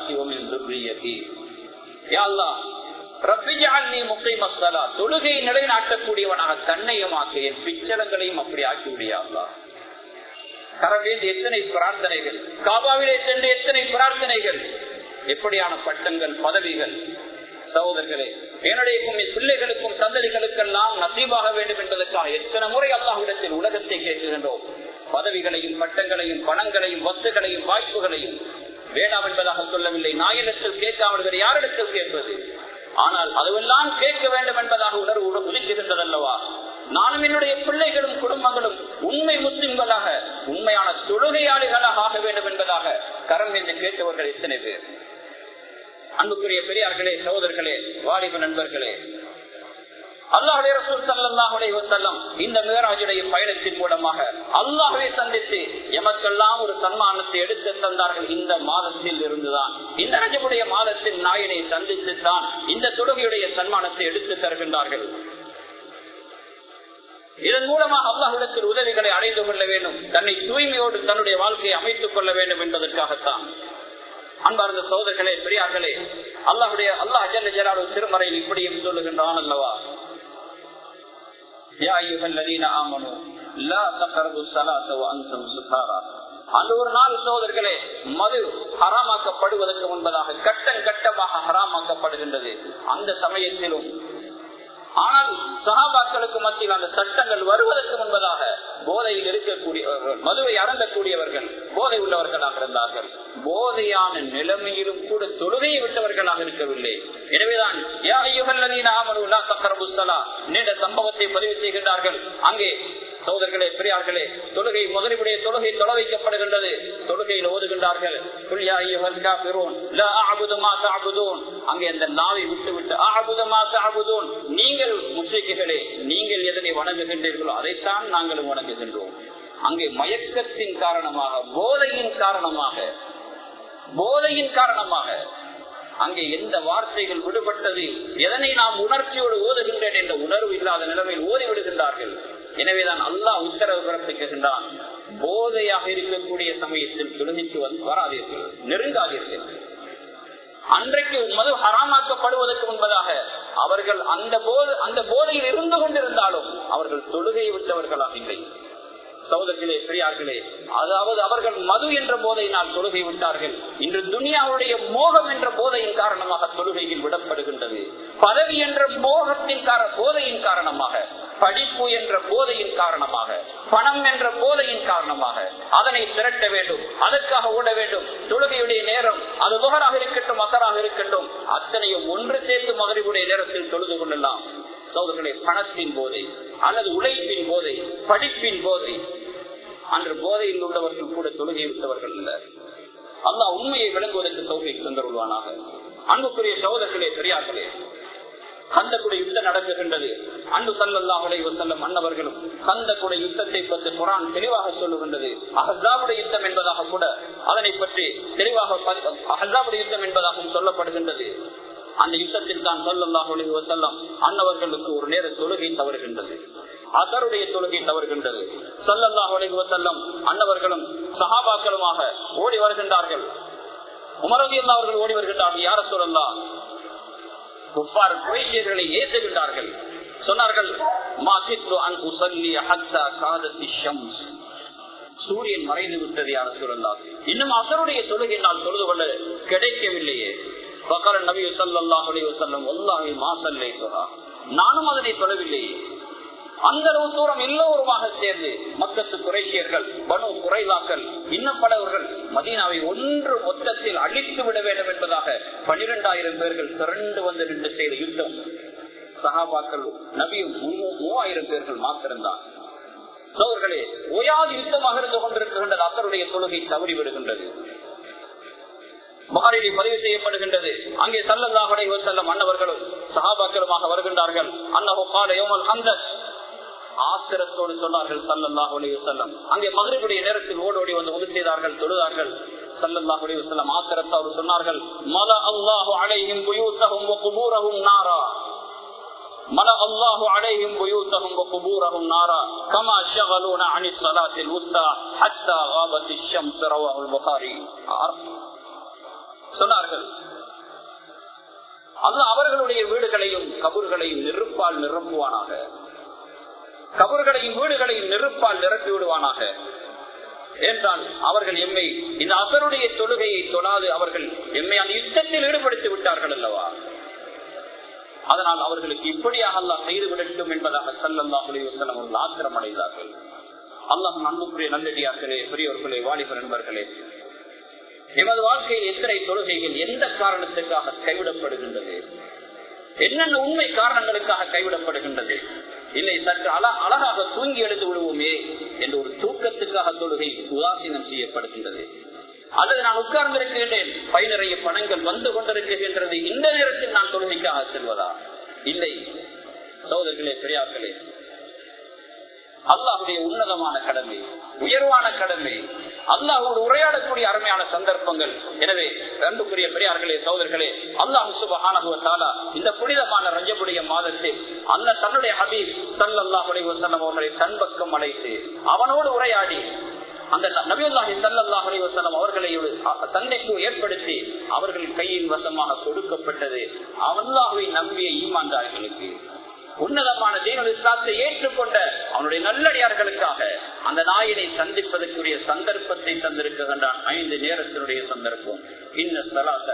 தொழுகை நிலைநாட்டக்கூடியவனாக தன்னையும் ஆக்கு என் பிச்சலங்களையும் அப்படி ஆக்கி விடியாதா கரவேந்து எத்தனை பிரார்த்தனைகள் காபாவிலே சென்று எத்தனை பிரார்த்தனைகள் எப்படியான பட்டங்கள் பதவிகள் சகோதரர்களே என்னுடைய பிள்ளைகளுக்கும் சந்ததிகளுக்கெல்லாம் நசீபாக வேண்டும் என்பதற்காக எத்தனை முறை அல்லாஹ்விடத்தில் உலகத்தை கேட்கின்றோம் பதவிகளையும் பட்டங்களையும் பணங்களையும் வஸ்துகளையும் வாய்ப்புகளையும் வேண்டாம் என்பதாக சொல்லவில்லை நாயிடத்தில் கேட்காமல் யாரிடத்தில் கேட்பது ஆனால் அதுவெல்லாம் கேட்க வேண்டும் என்பதாக உணர்வு உதிக்கின்றது அல்லவா நானும் என்னுடைய பிள்ளைகளும் குடும்பங்களும் உண்மை முஸ்லிம்களாக உண்மையான தொழுகையாளிகளாக ஆக வேண்டும் என்பதாக கரம் என்று கேட்டவர்கள் எத்தனை பேர் அன்புக்குரிய பெரியார்களே சகோதரர்களே வாலிப நண்பர்களே அல்லாஹுடைய ரசூல் சல்லாஹுடைய வசல்லம் இந்த மேராஜுடைய பயணத்தின் மூலமாக அல்லாஹுவை சந்தித்து எமக்கெல்லாம் ஒரு சன்மானத்தை எடுத்து தந்தார்கள் இந்த மாதத்தில் இருந்துதான் இந்த ரஜபுடைய மாதத்தில் நாயனை சந்தித்து தான் இந்த தொழுகையுடைய சன்மானத்தை எடுத்து தருகின்றார்கள் இதன் மூலமாக அல்லாஹிடத்தில் உதவிகளை அடைந்து கொள்ள வேண்டும் தன்னை தூய்மையோடு தன்னுடைய வாழ்க்கையை அமைத்துக் கொள்ள வேண்டும் என்பதற்காகத்தான் அன்பார்ந்த சோதர்களே பெரியார்களே அல்லாஹுடைய அல்லாஹ் அஜல்ல ஜலாலு திருமறையில் இப்படியும் சொல்லுகின்றான் அல்லவா அந்த ஒரு நாள் சோதர்களே மது ஹராமாக்கப்படுவதற்கு முன்பதாக கட்டம் கட்டமாக ஹராமாக்கப்படுகின்றது அந்த சமயத்திலும் ஆனால் சகாபாக்களுக்கு மத்தியில் அந்த சட்டங்கள் வருவதற்கு முன்பதாக போதையில் இருக்கக்கூடிய மதுவை அறந்தக்கூடியவர்கள் போதை உள்ளவர்களாக இருந்தார்கள் போதையான நிலைமையிலும் கூட தொழுகையை விட்டவர்களாக இருக்கவில்லை எனவேதான் நீண்ட சம்பவத்தை பதிவு செய்கின்றார்கள் அங்கே சோதர்களே பெரியார்களே தொழுகை முதலிவுடைய தொழுகை தொலை வைக்கப்படுகின்றது தொழுகையில் ஓதுகின்றார்கள் அங்கே அந்த நாவை விட்டு விட்டு நீங்கள் முஸ்லிக்குகளே நீங்கள் எதனை வணங்குகின்றீர்களோ அதைத்தான் நாங்களும் வணங்குகின்றோம் அங்கே மயக்கத்தின் காரணமாக போதையின் காரணமாக போதையின் காரணமாக அங்கே எந்த வார்த்தைகள் விடுபட்டது எதனை நாம் உணர்ச்சியோடு ஓதுகின்றேன் என்ற உணர்வு இல்லாத நிலைமையில் ஓதி விடுகின்றார்கள் எனவேதான் அல்லாஹ் உத்தரவு பிறப்பிக்கின்றான் போதையாக இருக்கக்கூடிய சமயத்தில் தொழுகைக்கு வந்து வராதீர்கள் நெருங்காதீர்கள் அன்றைக்கு மது ஹராமாக்கப்படுவதற்கு முன்பதாக அவர்கள் அந்த போது அந்த போதையில் இருந்து கொண்டிருந்தாலும் அவர்கள் தொழுகையை விட்டவர்களாக இல்லை சகோதரர்களே பெரியார்களே அதாவது அவர்கள் மது என்ற போதையினால் தொழுகை விட்டார்கள் இன்று துனியாவுடைய மோகம் என்ற போதையின் காரணமாக தொழுகையில் விடப்படுகின்றது பதவி என்ற மோகத்தின் போதையின் காரணமாக படிப்பு என்ற போதையின் காரணமாக பணம் என்ற போதையின் காரணமாக அதனை திரட்ட வேண்டும் அதற்காக ஓட வேண்டும் தொழுகையுடைய நேரம் அது முகராக இருக்கட்டும் அசராக இருக்கட்டும் அத்தனையும் ஒன்று சேர்த்து மகரிவுடைய நேரத்தில் தொழுது கொள்ளலாம் சோதர்களே பணத்தின் போதை அல்லது உழைப்பின் போதை படிப்பின் போதை அன்று போதையில் உள்ளவர்கள் கூட தொழுகை விட்டவர்கள் அல்ல அல்லாஹ் உண்மையை விளங்குவதற்கு தௌகை தந்தருள்வானாக அன்புக்குரிய சகோதரர்களே பெரியார்களே கந்தக்குடைய யுத்தம் நடக்குகின்றது அன்பு சல்லாஹுடைய வசல்லம் அன்னவர்களும் கந்தக்குடைய யுத்தத்தை பற்றி குரான் தெளிவாக சொல்லுகின்றது அஹாவுடைய யுத்தம் என்பதாக கூட அதனை பற்றி தெளிவாக அஹாவுடைய யுத்தம் என்பதாகவும் சொல்லப்படுகின்றது அந்த யுத்தத்தில் தான் சொல்லல்லாஹுடைய வசல்லம் அன்னவர்களுக்கு ஒரு நேர தொழுகை தவறுகின்றது அசருடைய தொழுகை தவறுகின்றது சொல்லல்லாஹுடைய வசல்லம் அன்னவர்களும் சஹாபாக்களுமாக ஓடி வருகின்றார்கள் உமரதி அவர்கள் ஓடி வருகின்றார்கள் யார சொல்லலாம் குப்பார் குறைசியர்களை ஏசுகின்றார்கள் சொன்னார்கள் சூரியன் மறைந்து விட்டது யார சொல்லலாம் இன்னும் அசருடைய தொழுகை நான் தொழுது கொள்ள கிடைக்கவில்லையே பக்கர நபி சல்லாஹ் அலைவசல்லம் ஒல்லாஹி மாசல்லை சொன்னா நானும் அதனை தொழவில்லையே அந்த அளவு தூரம் எல்லோருமாக சேர்ந்து மக்கத்து குறைசியர்கள் பனு குறைவாக்கள் இன்னும் பலவர்கள் மதீனாவை ஒன்று மொத்தத்தில் அழித்து விட வேண்டும் என்பதாக பனிரெண்டாயிரம் பேர்கள் திரண்டு வந்து நின்று செய்த யுத்தம் சகாபாக்கள் நபியும் மூவாயிரம் பேர்கள் மாத்திருந்தார் சோர்களே ஓயாது யுத்தமாக இருந்து கொண்டிருக்கின்றது அசருடைய தொழுகை தவறி விடுகின்றது புகாரிலே பதிவு செய்யப்படுகின்றது அங்கே சல்லல்லாஹுடைய செல்லம் அன்னவர்களும் சஹாபாக்களுமாக வருகின்றார்கள் அன்னஹு கால யோமல் அந்த ஆத்திரத்தோடு சொன்னார்கள் சல்லல்லாஹ் செல்லம் அங்கே மகிழ்வுடைய நேரத்தில் ஓடோடி வந்து உதவி செய்தார்கள் தொழுதார்கள் சல்லல்லாஹ் செல்லம் ஆத்திரத்தோடு சொன்னார்கள் மல அல்லாஹு அலைஹிம் புயூத்தகும் குபூரகும் நாரா ملأ الله عليهم بيوتهم وقبورهم نارا كما شغلونا عن الصلاة الوسطى حتى غابت الشمس رواه البخاري சொன்னார்கள் அல்ல அவர்களுடைய வீடுகளையும் கபூர்களையும் நெருப்பால் நிரப்புவானாக கபர்களையும் வீடுகளையும் நெருப்பால் நிரப்பி விடுவானாக என்றால் அவர்கள் எம்மை இந்த அசருடைய தொழுகையை தொழாது அவர்கள் எம்மை அந்த யுத்தத்தில் ஈடுபடுத்தி விட்டார்கள் அல்லவா அதனால் அவர்களுக்கு இப்படியாக அல்லாஹ் செய்து விடட்டும் என்பதாக சல்லல்லாஹ் அலைவசல்லம் அவர்கள் ஆத்திரம் அடைந்தார்கள் அல்லாஹ் அன்புக்குரிய நல்லடியார்களே பெரியவர்களே வாலிபர் நண்பர்களே எமது வாழ்க்கையில் எத்தனை தொழுகைகள் எந்த காரணத்துக்காக கைவிடப்படுகின்றது என்னென்ன உண்மை காரணங்களுக்காக கைவிடப்படுகின்றது இல்லை சற்று அழ அழகாக தூங்கி எடுத்து விடுவோமே என்ற ஒரு தூக்கத்துக்காக தொழுகை உதாசீனம் செய்யப்படுகின்றது அல்லது நான் உட்கார்ந்திருக்கின்றேன் பை நிறைய பணங்கள் வந்து கொண்டிருக்கின்றது இந்த நேரத்தில் நான் தொழுகைக்காக செல்வதா இல்லை சோதர்களே பெரியார்களே அல்லாஹுடைய உன்னதமான கடமை உயர்வான கடமை அல்லாஹோடு உரையாடக்கூடிய அருமையான சந்தர்ப்பங்கள் எனவே அன்புக்குரிய பெரியார்களே சோதர்களே அல்லாஹ் சுபஹானகுவத்தாலா இந்த புனிதமான ரஞ்சபுடைய மாதத்தில் அல்ல தன்னுடைய ஹபீப் சல்லாஹுடைய வசனம் அவர்களை தன் பக்கம் அழைத்து அவனோடு உரையாடி அந்த நபியுல்லாஹி சல்லாஹ் அலி வசலம் அவர்களை ஒரு சண்டைக்கு ஏற்படுத்தி அவர்கள் கையின் வசமாக கொடுக்கப்பட்டது அல்லாஹுவை நம்பிய ஈமான்தார்களுக்கு உன்னதமான தீனுல் இஸ்லாத்தை ஏற்றுக்கொண்ட அவனுடைய நல்லடியார்களுக்காக அந்த நாயினை சந்திப்பதற்குரிய சந்தர்ப்பத்தை தந்திருக்கின்றான் ஐந்து நேரத்தினுடைய சந்தர்ப்பம் இந்த சலாத்த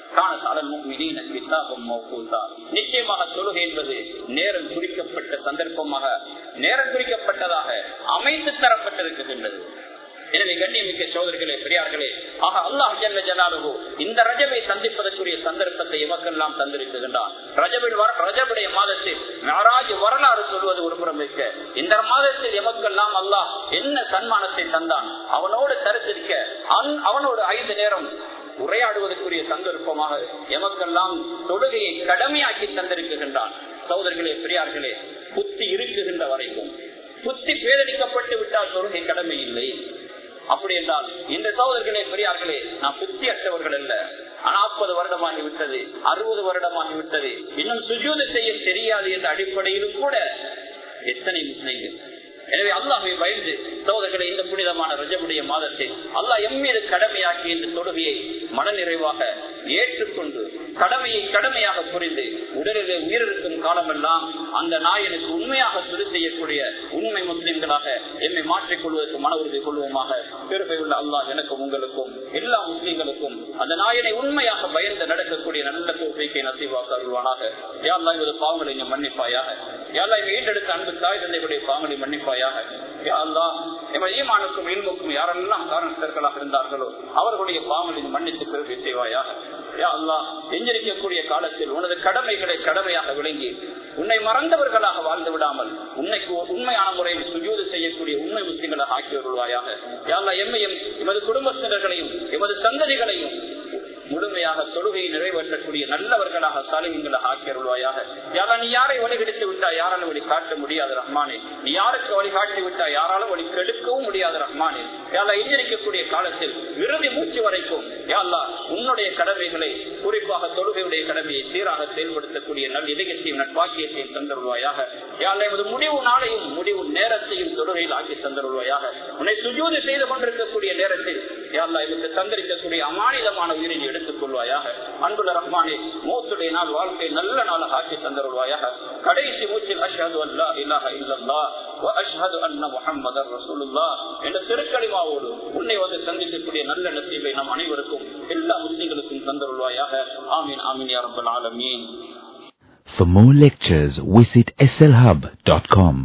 நிச்சயமாக தொழுகை என்பது நேரம் குறிக்கப்பட்ட சந்தர்ப்பமாக நேரம் குறிக்கப்பட்டதாக அமைத்து தரப்பட்டிருக்கின்றது எனவே கண்ணியமிக்க சோதர்களே பெரியார்களே ஆக அல்லாஹ் ஜல்ல ஜலாலுகோ இந்த ரஜபை சந்திப்பதற்குரிய சந்தர்ப்பத்தை எமக்கெல்லாம் தந்திருக்கின்றான் ரஜபின் ரஜபுடைய மாதத்தில் நாராஜ் வரலாறு சொல்வது ஒரு புறம் வைக்க இந்த மாதத்தில் எமக்கெல்லாம் அல்லாஹ் என்ன சன்மானத்தை தந்தான் அவனோடு தரிசிக்க அவனோடு ஐந்து நேரம் உரையாடுவதற்குரிய சந்தர்ப்பமாக எமக்கெல்லாம் தொழுகையை கடமையாக்கி தந்திருக்கின்றான் சோதர்களே பெரியார்களே புத்தி இருக்குகின்ற வரைக்கும் புத்தி பேரடிக்கப்பட்டு விட்டால் தொழுகை கடமை இல்லை அப்படி என்றால் இந்த சோதர்களே பெரியார்களே நான் புத்தி அற்றவர்கள் அல்ல நாற்பது வருடமாகி விட்டது அறுபது வருடமாகி விட்டது இன்னும் சுஜூத செய்ய தெரியாது என்ற அடிப்படையிலும் கூட எத்தனை முஸ்லிம்கள் எனவே அல்லாஹை பயந்து சோதர்களை இந்த புனிதமான ரஜமுடைய மாதத்தில் அல்லாஹ் எம்மீது கடமையாக்கி இந்த தொழுகையை மனநிறைவாக ஏற்றுக்கொண்டு கடமையை கடமையாக புரிந்து உடலிலே உயிரிழக்கும் காலமெல்லாம் அந்த நாயனுக்கு உண்மையாக துணை செய்யக்கூடிய உண்மை முஸ்லிம்களாக எம்மை மாற்றிக் கொள்வதற்கு மன உறுதி கொள்வோமாக பெருமை உள்ள அல்லாஹ் எனக்கும் உங்களுக்கும் எல்லா முஸ்லிம்களுக்கும் அந்த நாயனை உண்மையாக பயந்து நடக்கக்கூடிய நல்ல தோற்பிக்கை நசீவாக அருள்வானாக யாழ்லா இவது பாவங்களை நீ மன்னிப்பாயாக யாழ்லா இவை ஈட்டெடுத்த அன்பு தாய் தந்தைகளுடைய பாவங்களை மன்னிப்பாயாக யாழ்லா எமது ஈமானுக்கும் இல்முக்கும் யாரெல்லாம் காரணத்தர்களாக இருந்தார்களோ அவர்களுடைய பாவங்களை மன்னித்து பெருமை செய்வாயாக யா அல்லா எஞ்சிருக்கக்கூடிய காலத்தில் உனது கடமைகளை கடமையாக விளங்கி உன்னை மறந்தவர்களாக வாழ்ந்து விடாமல் உன்னைக்கு உண்மையான முறையில் சுஜூது செய்யக்கூடிய உண்மை முஸ்லிம்களாக ஆக்கி வருவாயாக யாழ்லா எம்மையும் எமது குடும்பத்தினர்களையும் எமது சந்ததிகள் வழிகெடுக்கக்கூடிய நல்லவர்களாக சாலிகங்களாக ஆக்கியருள்வாயாக யாரா நீ யாரை வழிகெடுத்து விட்டா யாராலும் வழி காட்ட முடியாது ரஹ்மானே நீ யாருக்கு வழி காட்டி விட்டா யாராலும் வழி கெடுக்கவும் முடியாது ரஹ்மானே யாரா இங்கிருக்கக்கூடிய காலத்தில் இறுதி மூச்சு வரைக்கும் யாழ்லா உன்னுடைய கடமைகளை குறிப்பாக தொழுகையுடைய கடமையை சீராக செயல்படுத்தக்கூடிய நல் இதயத்தையும் நட்பாக்கியத்தையும் தந்தருள்வாயாக யாழ்லா எமது முடிவு நாளையும் முடிவு நேரத்தையும் தொழுகையில் ஆக்கி தந்தருள்வாயாக உன்னை சுஜூதி செய்து கொண்டிருக்கக்கூடிய நேரத்தில் யாழ்லா இவருக்கு தந்திருக்கக்கூடிய அமானிதமான உயிரினை எடுத்துக் கொள்வாயாக அன்புல ரஹ்மானே மூத்துடைய நாள் வாழ்க்கை நல்ல நாளாக ஆக்கி தந்தருள்வாயாக கடைசி மூச்சில் அஷ்ஹது அல்லா இல்லாஹ இல்லல்லா அஷ்ஹது அன்ன முஹம்மதர் ரசூலுல்லாஹ் என்ற திருக்கலிமாவோடு உன்னை வந்து சந்திக்கக்கூடிய நல்ல நசீபை நம் அனைவருக்கும் எல்லா முஸ்லிம்களுக்கும் தந்தருள்வாயாக ஆமீன் ஆமீன் யா ரப்பல் ஆலமீன் For more lectures, visit slhub.com.